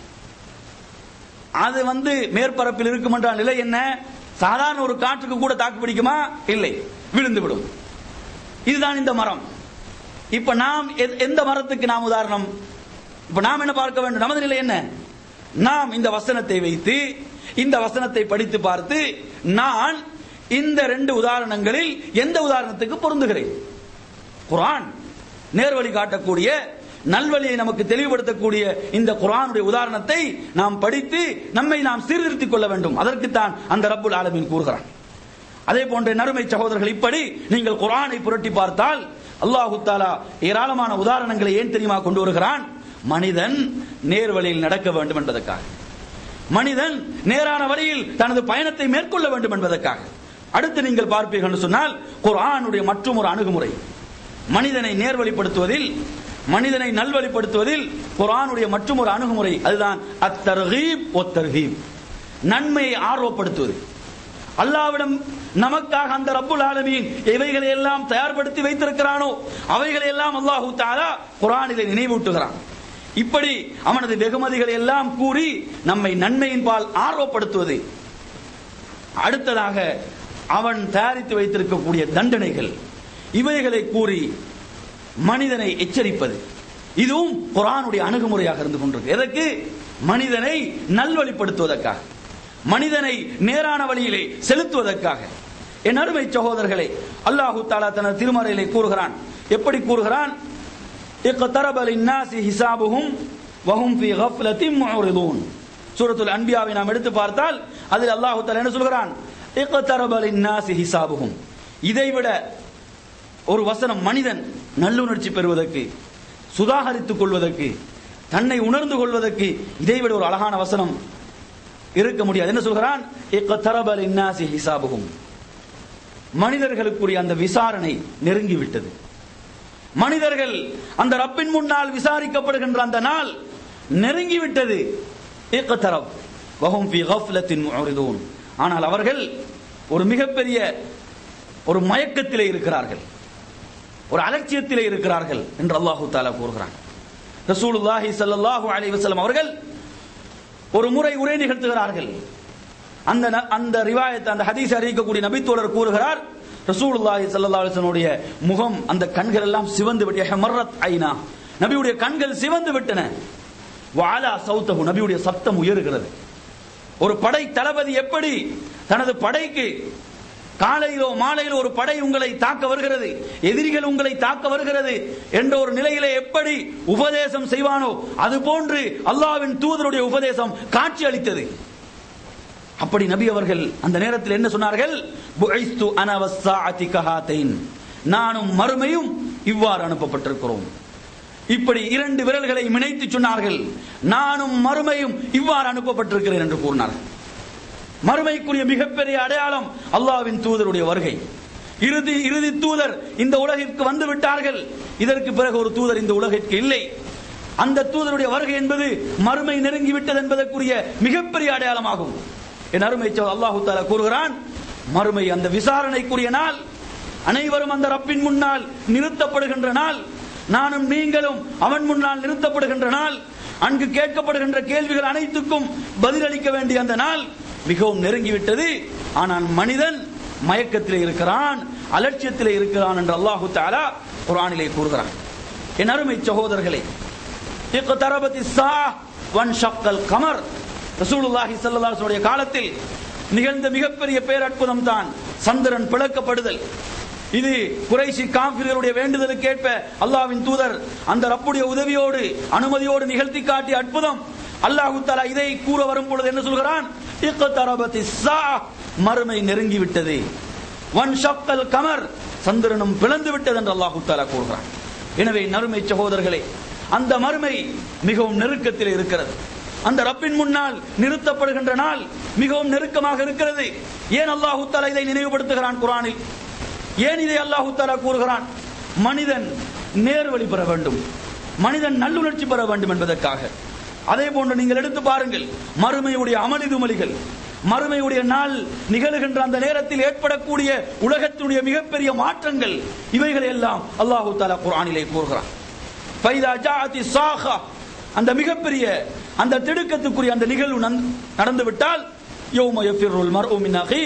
அது வந்து மேற்பரப்பில் இருக்கும் என்ற நிலை என்ன சாதாரண ஒரு காற்றுக்கு கூட தாக்கு பிடிக்குமா இல்லை விழுந்து விடும் இதுதான் இந்த மரம் இப்ப நாம் எ- எந்த மரத்துக்கு நாம் உதாரணம் இப்ப நாம் என்ன பார்க்க வேண்டும் நமது நிலை என்ன நாம் இந்த வசனத்தை வைத்து இந்த வசனத்தை படித்து பார்த்து நான் இந்த ரெண்டு உதாரணங்களில் எந்த உதாரணத்துக்கு பொருந்துகிறேன் குர்ஆன் நேர்வழி காட்டக்கூடிய நல்வழியை நமக்கு தெளிவுபடுத்தக்கூடிய இந்த குர்ஆனுடைய உதாரணத்தை நாம் படித்து நம்மை நாம் சீர்திருத்திக் கொள்ள வேண்டும் அதற்குத்தான் அந்த ரப்புல் ஆலமீன் கூறுகிறான் அதே போன்ற நறுமை சகோதரர்கள் இப்படி நீங்கள் குர்ஆனை புரட்டி பார்த்தால் அல்லாஹு தாலா ஏராளமான உதாரணங்களை ஏன் தெரியுமா கொண்டு வருகிறான் மனிதன் நேர்வழியில் நடக்க வேண்டும் என்பதற்காக மனிதன் நேரான வழியில் தனது பயணத்தை மேற்கொள்ள வேண்டும் என்பதற்காக அடுத்து நீங்கள் பார்ப்பீர்கள் என்று சொன்னால் குர்ஆனுடைய மற்றும் ஒரு அணுகுமுறை மனிதனை நேர்வழிப்படுத்துவதில் மனிதனை நல்வழிப்படுத்துவதில் குர்ஆனுடைய மற்றும் ஒரு அணுகுமுறை அதுதான் அத்தர்ஹீப் ஒத்தர்ஹீப் நன்மையை ஆர்வப்படுத்துவது அல்லாவிடம் நமக்காக அந்த ரப்புல் ஆலமீன் எவைகளை எல்லாம் தயார்படுத்தி வைத்திருக்கிறானோ அவைகளை எல்லாம் அல்லாஹு தாலா குர்ஆனிலே நினைவூட்டுகிறான் இப்படி அவனது வெகுமதிகளை எல்லாம் கூறி நம்மை நன்மையின் பால் ஆர்வப்படுத்துவது அடுத்ததாக அவன் தயாரித்து வைத்திருக்கக்கூடிய தண்டனைகள் இவைகளை கூறி மனிதனை எச்சரிப்பது இதுவும் குர்ஆனுடைய அணுகுமுறையாக இருந்து கொண்டிருக்கு எதற்கு மனிதனை நல்வழிப்படுத்துவதற்காக மனிதனை நேரான வழியிலே செலுத்துவதற்காக என் அருமை சகோதரர்களே அல்லாஹு தாலா தனது திருமறையிலே கூறுகிறான் எப்படி கூறுகிறான் اقترب للناس حسابهم وهم في غفلة معرضون சூரத்துல் அன்பியாவை நாம் எடுத்து பார்த்தால் அதில் அல்லாஹு தஆலா என்ன சொல்கிறான் اقترب للناس حسابهم இதைவிட ஒரு வசனம் மனிதன் நல்லுணர்ச்சி பெறுவதற்கு சுதாகரித்துக் கொள்வதற்கு தன்னை உணர்ந்து கொள்வதற்கு இதைவிட ஒரு அழகான வசனம் இருக்க முடியாது என்ன சொல்கிறான் இக்தரப லின்னாசி ஹிசாபுகும் மனிதர்களுக்குரிய அந்த விசாரணை நெருங்கி விட்டது மனிதர்கள் அந்த ரப்பின் முன்னால் விசாரிக்கப்படுகின்ற அந்த நாள் நெருங்கி விட்டது இக்தரப் வஹும் ஃபி கஃப்லத்தின் முஅரிதூன் ஆனால் அவர்கள் ஒரு மிகப்பெரிய ஒரு மயக்கத்திலே இருக்கிறார்கள் ஒரு அலட்சியத்திலே இருக்கிறார்கள் என்று அல்லாஹு தாலா கூறுகிறான் ரசூலுல்லாஹி ஸல்லல்லாஹு அலைஹி வஸல்லம் அவர்கள் ஒரு முறை உரை நிகழ்த்துகிறார்கள் அந்த ந- அந்த ரிவாயத் அந்த ஹதீஸ் அறிவிக்கக்கூடிய நபித்தோழர் கூறுகிறார் ரசூலுல்லாஹி ஸல்லல்லாஹு அலைஹி வஸல்லுடைய முகம் அந்த கண்கள் எல்லாம் சிவந்து விட்டு ஹமர்ரத் ஐனா நபியுடைய கண்கள் சிவந்து விட்டன வாலா சௌத்தகு நபியுடைய சத்தம் உயர்கிறது ஒரு படை தளபதி எப்படி தனது படைக்கு காலையிலோ மாலையிலோ ஒரு படை உங்களை தாக்க வருகிறது எதிரிகள் உங்களை தாக்க வருகிறது என்ற ஒரு நிலையிலே எப்படி உபதேசம் செய்வானோ அது போன்று அல்லாஹ்வின் தூதருடைய உபதேசம் காட்சி அளித்தது அப்படி நபி அவர்கள் அந்த நேரத்தில் என்ன சொன்னார்கள் புஐஸ்து அன வஸ்ஸாஅதி கஹாத்தைன் நானும் மறுமையும் இவ்வாறு அனுப்பப்பட்டிருக்கிறோம் இப்படி இரண்டு விரல்களை மினைத்து சொன்னார்கள் நானும் மறுமையும் இவ்வாறு அனுப்பப்பட்டிருக்கிறேன் என்று கூறினார்கள் மறுமைக்குரிய மிகப்பெரிய அடையாளம் அல்லாஹ்வின் தூதருடைய வருகை இறுதி இறுதி தூதர் இந்த உலகிற்கு வந்து விட்டார்கள் இதற்கு பிறகு ஒரு தூதர் இந்த உலகிற்கு இல்லை அந்த தூதருடைய வருகை என்பது மறுமை நெருங்கி விட்டது என்பதற்குரிய மிகப்பெரிய அடையாளமாகும் என் அருமை சகோதரர் அல்லாஹு தாலா கூறுகிறான் மறுமை அந்த விசாரணைக்குரிய நாள் அனைவரும் அந்த ரப்பின் முன்னால் நிறுத்தப்படுகின்ற நாள் நானும் நீங்களும் அவன் முன்னால் நிறுத்தப்படுகின்ற நாள் அங்கு கேட்கப்படுகின்ற கேள்விகள் அனைத்துக்கும் பதிலளிக்க வேண்டிய அந்த நாள் மிகவும் நெருங்கிவிட்டது ஆனால் மனிதன் மயக்கத்திலே இருக்கிறான் அலட்சியத்திலே இருக்கிறான் என்று அல்லாஹு தாலா குர்ஆனிலே கூறுகிறான் என் அருமை சகோதரர்களே இக்தரபத்தி சா வன் ஷக்கல் கமர் ரசூலுல்லாஹி ஸல்லல்லாஹு அலைஹி வஸல்லம் காலத்தில் நிகழ்ந்த மிகப்பெரிய பேரற்புதம் தான் சந்திரன் பிளக்கப்படுதல் இது குறைசி காபிர்களுடைய வேண்டுதலுக்கு ஏற்ப அல்லாஹ்வின் தூதர் அந்த ரப்புடைய உதவியோடு அனுமதியோடு நிகழ்த்தி காட்டிய அற்புதம் அல்லாஹு தஆலா இதை கூற வரும் பொழுது என்ன சொல்கிறான் இக்தரபத்தி சா மறுமை நெருங்கி விட்டது வன் ஷக்கல் கமர் சந்திரனும் பிளந்து விட்டது என்று அல்லாஹு தஆலா கூறுகிறான் எனவே நறுமை சகோதரர்களே அந்த மறுமை மிகவும் நெருக்கத்தில் இருக்கிறது அந்த ரப்பின் முன்னால் நிறுத்தப்படுகின்ற நாள் மிகவும் நெருக்கமாக இருக்கிறது ஏன் அல்லாஹு தஆலா இதை நினைவுபடுத்துகிறான் குர்ஆனில் ஏன் இதை அல்லாஹு தஆலா கூறுகிறான் மனிதன் நேர்வழி பெற வேண்டும் மனிதன் நல்லுணர்ச்சி பெற வேண்டும் என்பதற்காக அதே போன்று நீங்கள் எடுத்து பாருங்கள் மறுமையுடைய அமளிதுமலிகள் மறுமையுடைய நாள் நிகழுகின்ற அந்த நேரத்தில் ஏற்படக்கூடிய உலகத்தினுடைய மிகப்பெரிய மாற்றங்கள் இவைகளை எல்லாம் அல்லாஹு தாலா குர்ஆனிலே கூறுகிறான் ஃபைதா ஜாஅத்தி சாஹா அந்த மிகப்பெரிய அந்த திடுக்கத்துக்குரிய அந்த நிகழ்வு நன்- நடந்து விட்டால் யௌம யஃபிருல் மர்உ மின் அஹீ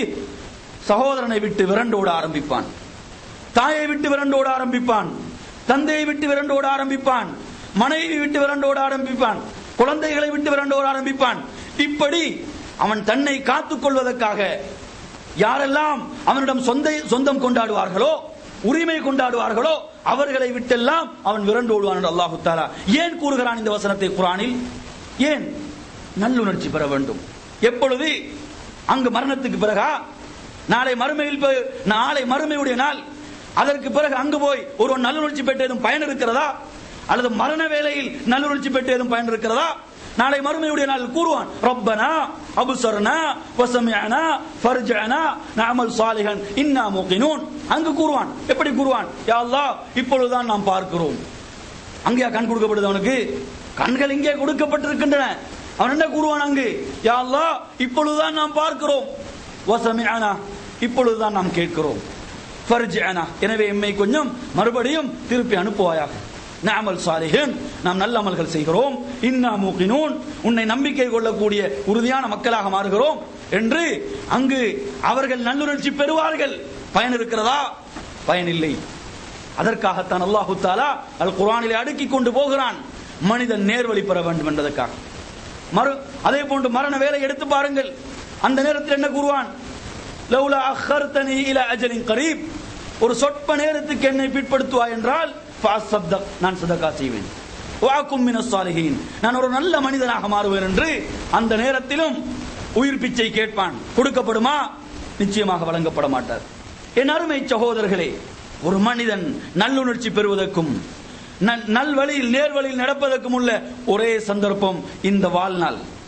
சகோதரனை விட்டு விரண்டோட ஆரம்பிப்பான் தாயை விட்டு விரண்டோட ஆரம்பிப்பான் தந்தையை விட்டு விரண்டோட ஆரம்பிப்பான் மனைவி விட்டு விரண்டோட ஆரம்பிப்பான் குழந்தைகளை விட்டு விரண்டோட ஆரம்பிப்பான் இப்படி அவன் தன்னை காத்துக் கொள்வதற்காக யாரெல்லாம் அவனிடம் சொந்த சொந்தம் கொண்டாடுவார்களோ உரிமை கொண்டாடுவார்களோ அவர்களை விட்டெல்லாம் அவன் விரண்டோடுவான் என்று அல்லாஹு தாலா ஏன் கூறுகிறான் இந்த வசனத்தை குரானில் ஏன் நல்லுணர்ச்சி பெற வேண்டும் எப்பொழுது அங்கு மரணத்துக்கு பிறகா நாளை மறுமையில் போய் நாளை மறுமையுடைய நாள் அதற்கு பிறகு அங்கு போய் ஒருவன் நல்லுணர்ச்சி பெற்றதும் பயன் இருக்கிறதா அல்லது மரண வேளையில் நல்லுணர்ச்சி பெற்றதும் பயன் இருக்கிறதா நாளை மறுமையுடைய நாள் கூறுவான் ரப்பனா அபுசர்னா வசமியனா ஃபர்ஜனா நஅமல் சாலிஹன் இன்னா மூகினூன் அங்கு கூறுவான் எப்படி கூறுவான் யா அல்லாஹ் இப்பொழுதுதான் நாம் பார்க்கிறோம் அங்கேயா கண் கொடுக்கப்படுது அவனுக்கு கண்கள் இங்கே கொடுக்கப்பட்டிருக்கின்றன அவன் என்ன கூறுவான் அங்கு யா அல்லாஹ் இப்பொழுதுதான் நாம் பார்க்கிறோம் வசமிஅனா இப்பொழுதுதான் நாம் கேட்கிறோம் ஃபர்ஜிஅனா எனவே எம்மை கொஞ்சம் மறுபடியும் திருப்பி அனுப்புவாயாக நாமல் சாலிஹின் நாம் நல்ல அமல்கள் செய்கிறோம் இன்னா மூக்கினூன் உன்னை நம்பிக்கை கொள்ளக்கூடிய உறுதியான மக்களாக மாறுகிறோம் என்று அங்கு அவர்கள் நல்லுணர்ச்சி பெறுவார்கள் பயன் இருக்கிறதா பயன் இல்லை அதற்காகத்தான் அல்லாஹு தாலா அல் குர்ஆனிலே அடுக்கி கொண்டு போகிறான் மனிதன் நேர்வழி பெற வேண்டும் என்பதற்காக மறு அதே போன்று மரண வேலை எடுத்து பாருங்கள் அந்த நேரத்தில் என்ன கூறுவான் லௌலா அஹர்தனி இல அஜலின் கரீப் ஒரு சொற்ப நேரத்துக்கு என்னை பிற்படுத்துவாய் என்றால் ஃபஅஸ்ஸப்தக், நான் சதகா செய்வேன் வாக்கும் மினஸ் சாலிஹீன் நான் ஒரு நல்ல மனிதனாக மாறுவேன் என்று அந்த நேரத்திலும் உயிர் பிச்சை கேட்பான் கொடுக்கப்படுமா நிச்சயமாக வழங்கப்பட மாட்டார் என் அருமை சகோதரர்களே ஒரு மனிதன் நல்லுணர்ச்சி பெறுவதற்கும் நல்- நல்வழியில் நேர்வழியில் நடப்பதற்கும் உள்ள ஒரே சந்தர்ப்பம் இந்த வாழ்நாள்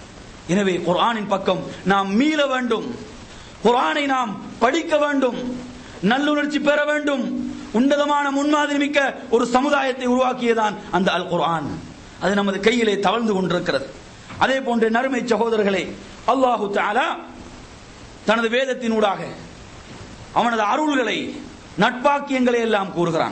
எனவே குர்ஆனின் பக்கம் நாம் மீள வேண்டும் குர்ஆனை நாம் படிக்க வேண்டும் நல்லுணர்ச்சி பெற வேண்டும் உன்னதமான முன்மாதிரி மிக்க ஒரு சமுதாயத்தை உருவாக்கியதான் அந்த அல் குர்ஆன் அது நமது கையிலே தவழ்ந்து கொண்டிருக்கிறது அதே போன்ற நறுமை சகோதரர்களே அல்லாஹு தஆலா தனது வேதத்தினூடாக அவனது அருள்களை நட்பாக்கியங்களை எல்லாம் கூறுகிறான்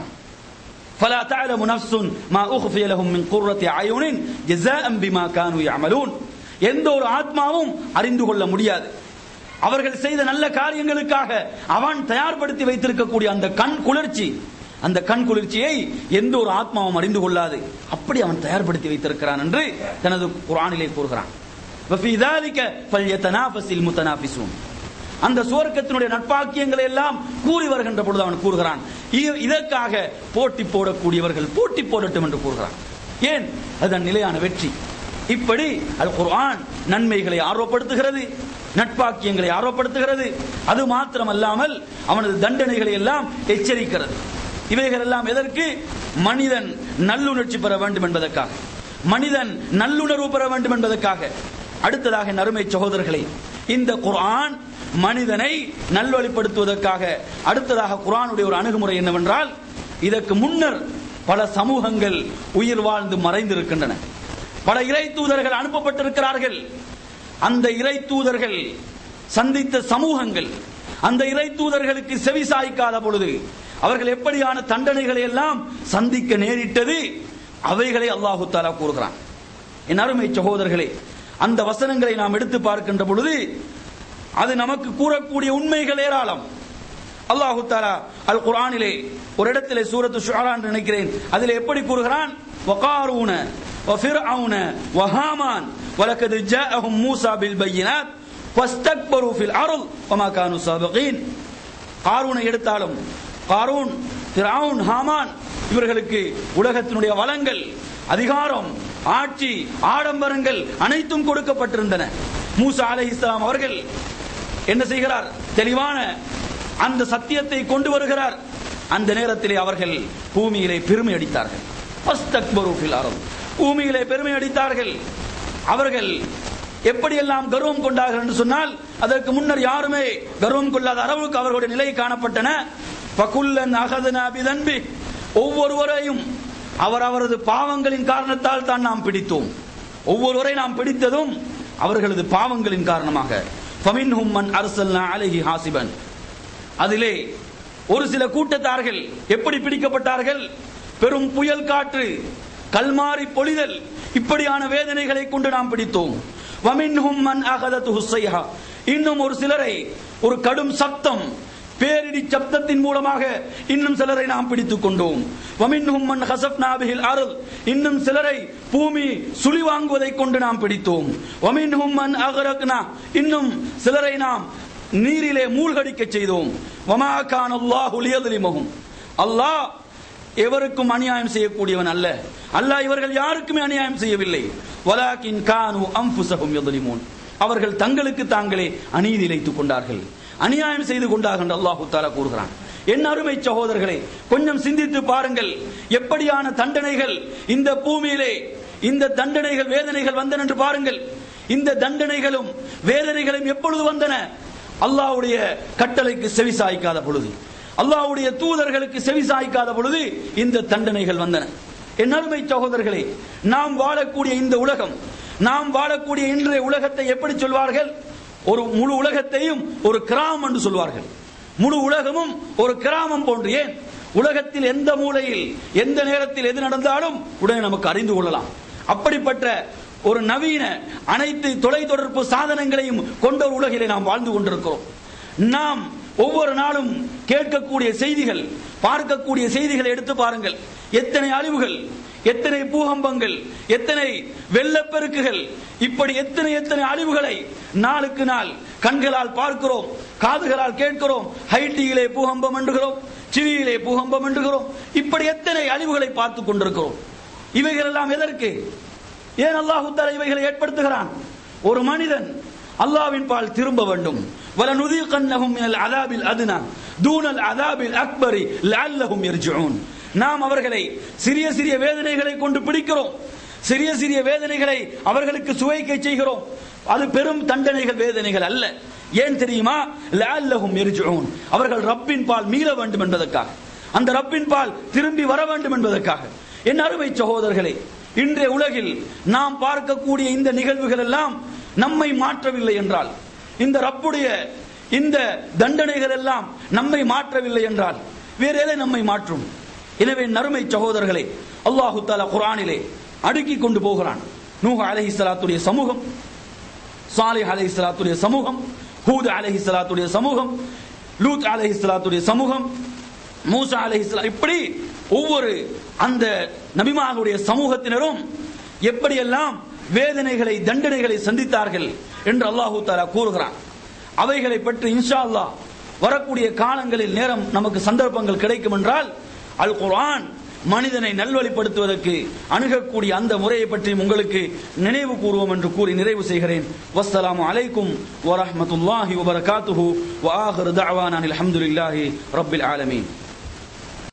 فلا تعلم نفس ما أخفي لهم من قرة أعين جزاء بما كانوا يعملون எந்த ஒரு ஆத்மாவும் அறிந்து கொள்ள முடியாது அவர்கள் செய்த நல்ல காரியங்களுக்காக அவன் தயார்படுத்தி வைத்திருக்கக்கூடிய அந்த கண் குளிர்ச்சி அந்த கண் குளிர்ச்சியை எந்த ஒரு ஆத்மாவும் அறிந்து கொள்ளாது அப்படி அவன் தயார்படுத்தி வைத்திருக்கிறான் என்று தனது குரானிலே கூறுகிறான் وفي ذلك فليتنافس المتنافسون அந்த சுவர்க்கத்தினுடைய நட்பாக்கியங்களை எல்லாம் கூறி வருகின்ற பொழுது அவன் கூறுகிறான் இ- இதற்காக போட்டி போடக்கூடியவர்கள் போட்டி போடட்டும் என்று கூறுகிறான் ஏன் அதுதான் நிலையான வெற்றி இப்படி அல் குர்ஆன் நன்மைகளை ஆர்வப்படுத்துகிறது நட்பாக்கியங்களை ஆர்வப்படுத்துகிறது அது மாத்திரமல்லாமல் அவனது தண்டனைகளை எல்லாம் எச்சரிக்கிறது இவைகள் எல்லாம் எதற்கு மனிதன் நல்லுணர்ச்சி பெற வேண்டும் என்பதற்காக மனிதன் நல்லுணர்வு பெற வேண்டும் என்பதற்காக அடுத்ததாக நறுமை சகோதரர்களே இந்த குர்ஆன் மனிதனை நல்வழிப்படுத்துவதற்காக அடுத்ததாக குர்ஆனுடைய ஒரு அணுகுமுறை என்னவென்றால் இதற்கு முன்னர் பல சமூகங்கள் உயிர் வாழ்ந்து மறைந்திருக்கின்றன பல இறை தூதர்கள் அனுப்பப்பட்டிருக்கிறார்கள் அந்த இறை தூதர்கள் சந்தித்த சமூகங்கள் அந்த இறை தூதர்களுக்கு செவி சாய்க்காத பொழுது அவர்கள் எப்படியான தண்டனைகளை எல்லாம் சந்திக்க நேரிட்டது அவைகளை அல்லாஹு தாலா கூறுகிறான் என் அருமை சகோதரர்களே அந்த வசனங்களை நாம் எடுத்து பார்க்கின்ற பொழுது அது நமக்கு கூறக்கூடிய உண்மைகள் ஏராளம் அல்லாஹு தாலா அல் குர்ஆனிலே ஒரு இடத்திலே சூரத்து ஷுஆரா என்று நினைக்கிறேன் அதிலே எப்படி கூறுகிறான் வகாரூன وفرعون وهامان ولقد جاءهم موسى بالبينات واستكبروا في الارض وما كانوا سابقين காரூனை எடுத்தாலும் காரூன் ஃபிரௌன் ஹாமான் இவர்களுக்கு உலகத்தினுடைய வளங்கள் அதிகாரம் ஆட்சி ஆடம்பரங்கள் அனைத்தும் கொடுக்கப்பட்டிருந்தன மூசா அலைஹிஸ்ஸலாம் அவர்கள் என்ன செய்கிறார் தெளிவான அந்த சத்தியத்தை கொண்டு வருகிறார் அந்த நேரத்திலே அவர்கள் பூமியிலே பெருமை அடித்தார்கள் ஃபஸ்தக்பரு ஃபில் அர்த். பூமியிலே பெருமை அடித்தார்கள் அவர்கள் எப்படியெல்லாம் கர்வம் கொண்டார்கள் என்று சொன்னால் அதற்கு முன்னர் யாருமே கர்வம் கொள்ளாத அளவுக்கு அவர்களுடைய நிலை காணப்பட்டன ஃபகுல்லன் அகதனா பிதன்பி ஒவ்வொருவரையும் அவர் அவரது பாவங்களின் காரணத்தால் தான் நாம் பிடித்தோம் ஒவ்வொருவரை நாம் பிடித்ததும் அவர்களது பாவங்களின் காரணமாக ஃபமின்ஹும் மன் அர்சல்னா அலைஹி ஹாசிபன் அதிலே ஒரு சில கூட்டத்தார்கள் எப்படி பிடிக்கப்பட்டார்கள் பெரும் புயல் காற்று கல்மாரி பொழிதல் இப்படியான வேதனைகளை கொண்டு நாம் பிடித்தோம் வமின்ஹும் மன் அகதத்து ஸைஹா இன்னும் ஒரு சிலரை ஒரு கடும் சப்தம் பேரிடி சப்தத்தின் மூலமாக இன்னும் சிலரை நாம் பிடித்துக் கொண்டோம் வமின்ஹும் மன் ஹசப்னா பிஹில் அருள் இன்னும் சிலரை பூமி சுழி வாங்குவதை கொண்டு நாம் பிடித்தோம் வமின்ஹும் மன் அகரக்னா இன்னும் சிலரை நாம் நீரிலே மூழ்கடிக்க செய்தோம் வமா கான் அல்லாஹு லியதுலிமஹும் அல்லாஹ் எவருக்கும் அநியாயம் செய்யக்கூடியவன் அல்ல அல்லாஹ் இவர்கள் யாருக்குமே அநியாயம் செய்யவில்லை வலாக்கின் கானு அம்புசகும் யதுலிமூன் அவர்கள் தங்களுக்கு தாங்களே அநீதி இழைத்துக் கொண்டார்கள் அநியாயம் செய்து கொண்டார்கள் என்று அல்லாஹு தாலா கூறுகிறான் என் அருமை சகோதரர்களே கொஞ்சம் சிந்தித்து பாருங்கள் எப்படியான தண்டனைகள் இந்த பூமியிலே இந்த தண்டனைகள் வேதனைகள் வந்தன என்று பாருங்கள் இந்த தண்டனைகளும் வேதனைகளும் எப்பொழுது வந்தன அல்லாஹ்வுடைய கட்டளைக்கு செவி சாய்க்காத பொழுது அல்லாஹ்வுடைய தூதர்களுக்கு செவி சாய்க்காத பொழுது இந்த தண்டனைகள் வந்தன என் அருமை சகோதரர்களே நாம் வாழக்கூடிய இந்த உலகம் நாம் வாழக்கூடிய இன்றைய உலகத்தை எப்படி சொல்வார்கள் ஒரு முழு உலகத்தையும் ஒரு கிராமம் என்று சொல்வார்கள் முழு உலகமும் ஒரு கிராமம் போன்று ஏன் உலகத்தில் எந்த மூலையில் எந்த நேரத்தில் எது நடந்தாலும் உடனே நமக்கு அறிந்து கொள்ளலாம் அப்படிப்பட்ட ஒரு நவீன அனைத்து தொலைத்தொடர்பு சாதனங்களையும் கொண்ட ஒரு உலகிலே நாம் வாழ்ந்து கொண்டிருக்கிறோம் நாம் ஒவ்வொரு நாளும் கேட்கக்கூடிய செய்திகள் பார்க்கக்கூடிய செய்திகளை எடுத்து பாருங்கள் எத்தனை அழிவுகள் எத்தனை பூகம்பங்கள் எத்தனை வெள்ளப்பெருக்குகள் இப்படி எத்தனை எத்தனை அழிவுகளை நாளுக்கு நாள் கண்களால் பார்க்கிறோம் காதுகளால் கேட்கிறோம் ஹைட்டியிலே பூகம்பம் என்றுகிறோம் சிவியிலே பூகம்பம் என்றுகிறோம் இப்படி எத்தனை அழிவுகளை பார்த்துக் கொண்டிருக்கிறோம் இவைகள் எல்லாம் எதற்கு ஏன் அல்லாஹு தஆலா இவைகளை ஏற்படுத்துகிறான் ஒரு மனிதன் அல்லாஹ்வின் பால் திரும்ப வேண்டும் வல நுதீகன்னஹும் மினல் அதாபில் அதுனா தூனல் அதாபில் அக்பரி லஅல்லஹும் யர்ஜிஊன் நாம் அவர்களை சிறிய சிறிய வேதனைகளை கொண்டு பிடிக்கிறோம் சிறிய சிறிய வேதனைகளை அவர்களுக்கு சுவைக்க செய்கிறோம் அது பெரும் தண்டனைகள் வேதனைகள் அல்ல ஏன் தெரியுமா லஅல்லஹும் யர்ஜுஊன் அவர்கள் ரப்பின் பால் மீள வேண்டும் என்பதற்காக அந்த ரப்பின் பால் திரும்பி வர வேண்டும் என்பதற்காக என் அருமை சகோதரர்களே இன்றைய உலகில் நாம் பார்க்கக்கூடிய இந்த நிகழ்வுகள் எல்லாம் நம்மை மாற்றவில்லை என்றால் இந்த ரப்புடைய இந்த தண்டனைகள் எல்லாம் நம்மை மாற்றவில்லை என்றால் வேற எதை நம்மை மாற்றும் எனவே நறுமை சகோதரர்களே அல்லாஹு தாலா குரானிலே அடுக்கி கொண்டு போகிறான் நூஹ் அலஹி சலாத்துடைய சமூகம் சாலிஹ் அலஹி சலாத்துடைய சமூகம் ஹூத் அலஹி சலாத்துடைய சமூகம் லூத் அலஹி சலாத்துடைய சமூகம் மூசா அலஹி இப்படி ஒவ்வொரு அந்த நபிமார்களுடைய சமூகத்தினரும் எப்படியெல்லாம் வேதனைகளை தண்டனைகளை சந்தித்தார்கள் என்று அல்லாஹு தாலா கூறுகிறான் அவைகளை பற்றி இன்ஷா அல்லாஹ் வரக்கூடிய காலங்களில் நேரம் நமக்கு சந்தர்ப்பங்கள் கிடைக்கும் என்றால் அல் குர்ஆன் மனிதனை நல்வழிப்படுத்துவதற்கு அணுகக்கூடிய அந்த முறையை பற்றி உங்களுக்கு நினைவு கூறுவோம் என்று கூறி நிறைவு செய்கிறேன் வஸ்ஸலாமு அலைக்கும் வரஹ்மத்துல்லாஹி வபரகாத்துஹு வ ஆகிரு தஅவானா அல்ஹம்துலில்லாஹி ரப்பில் ஆலமீன்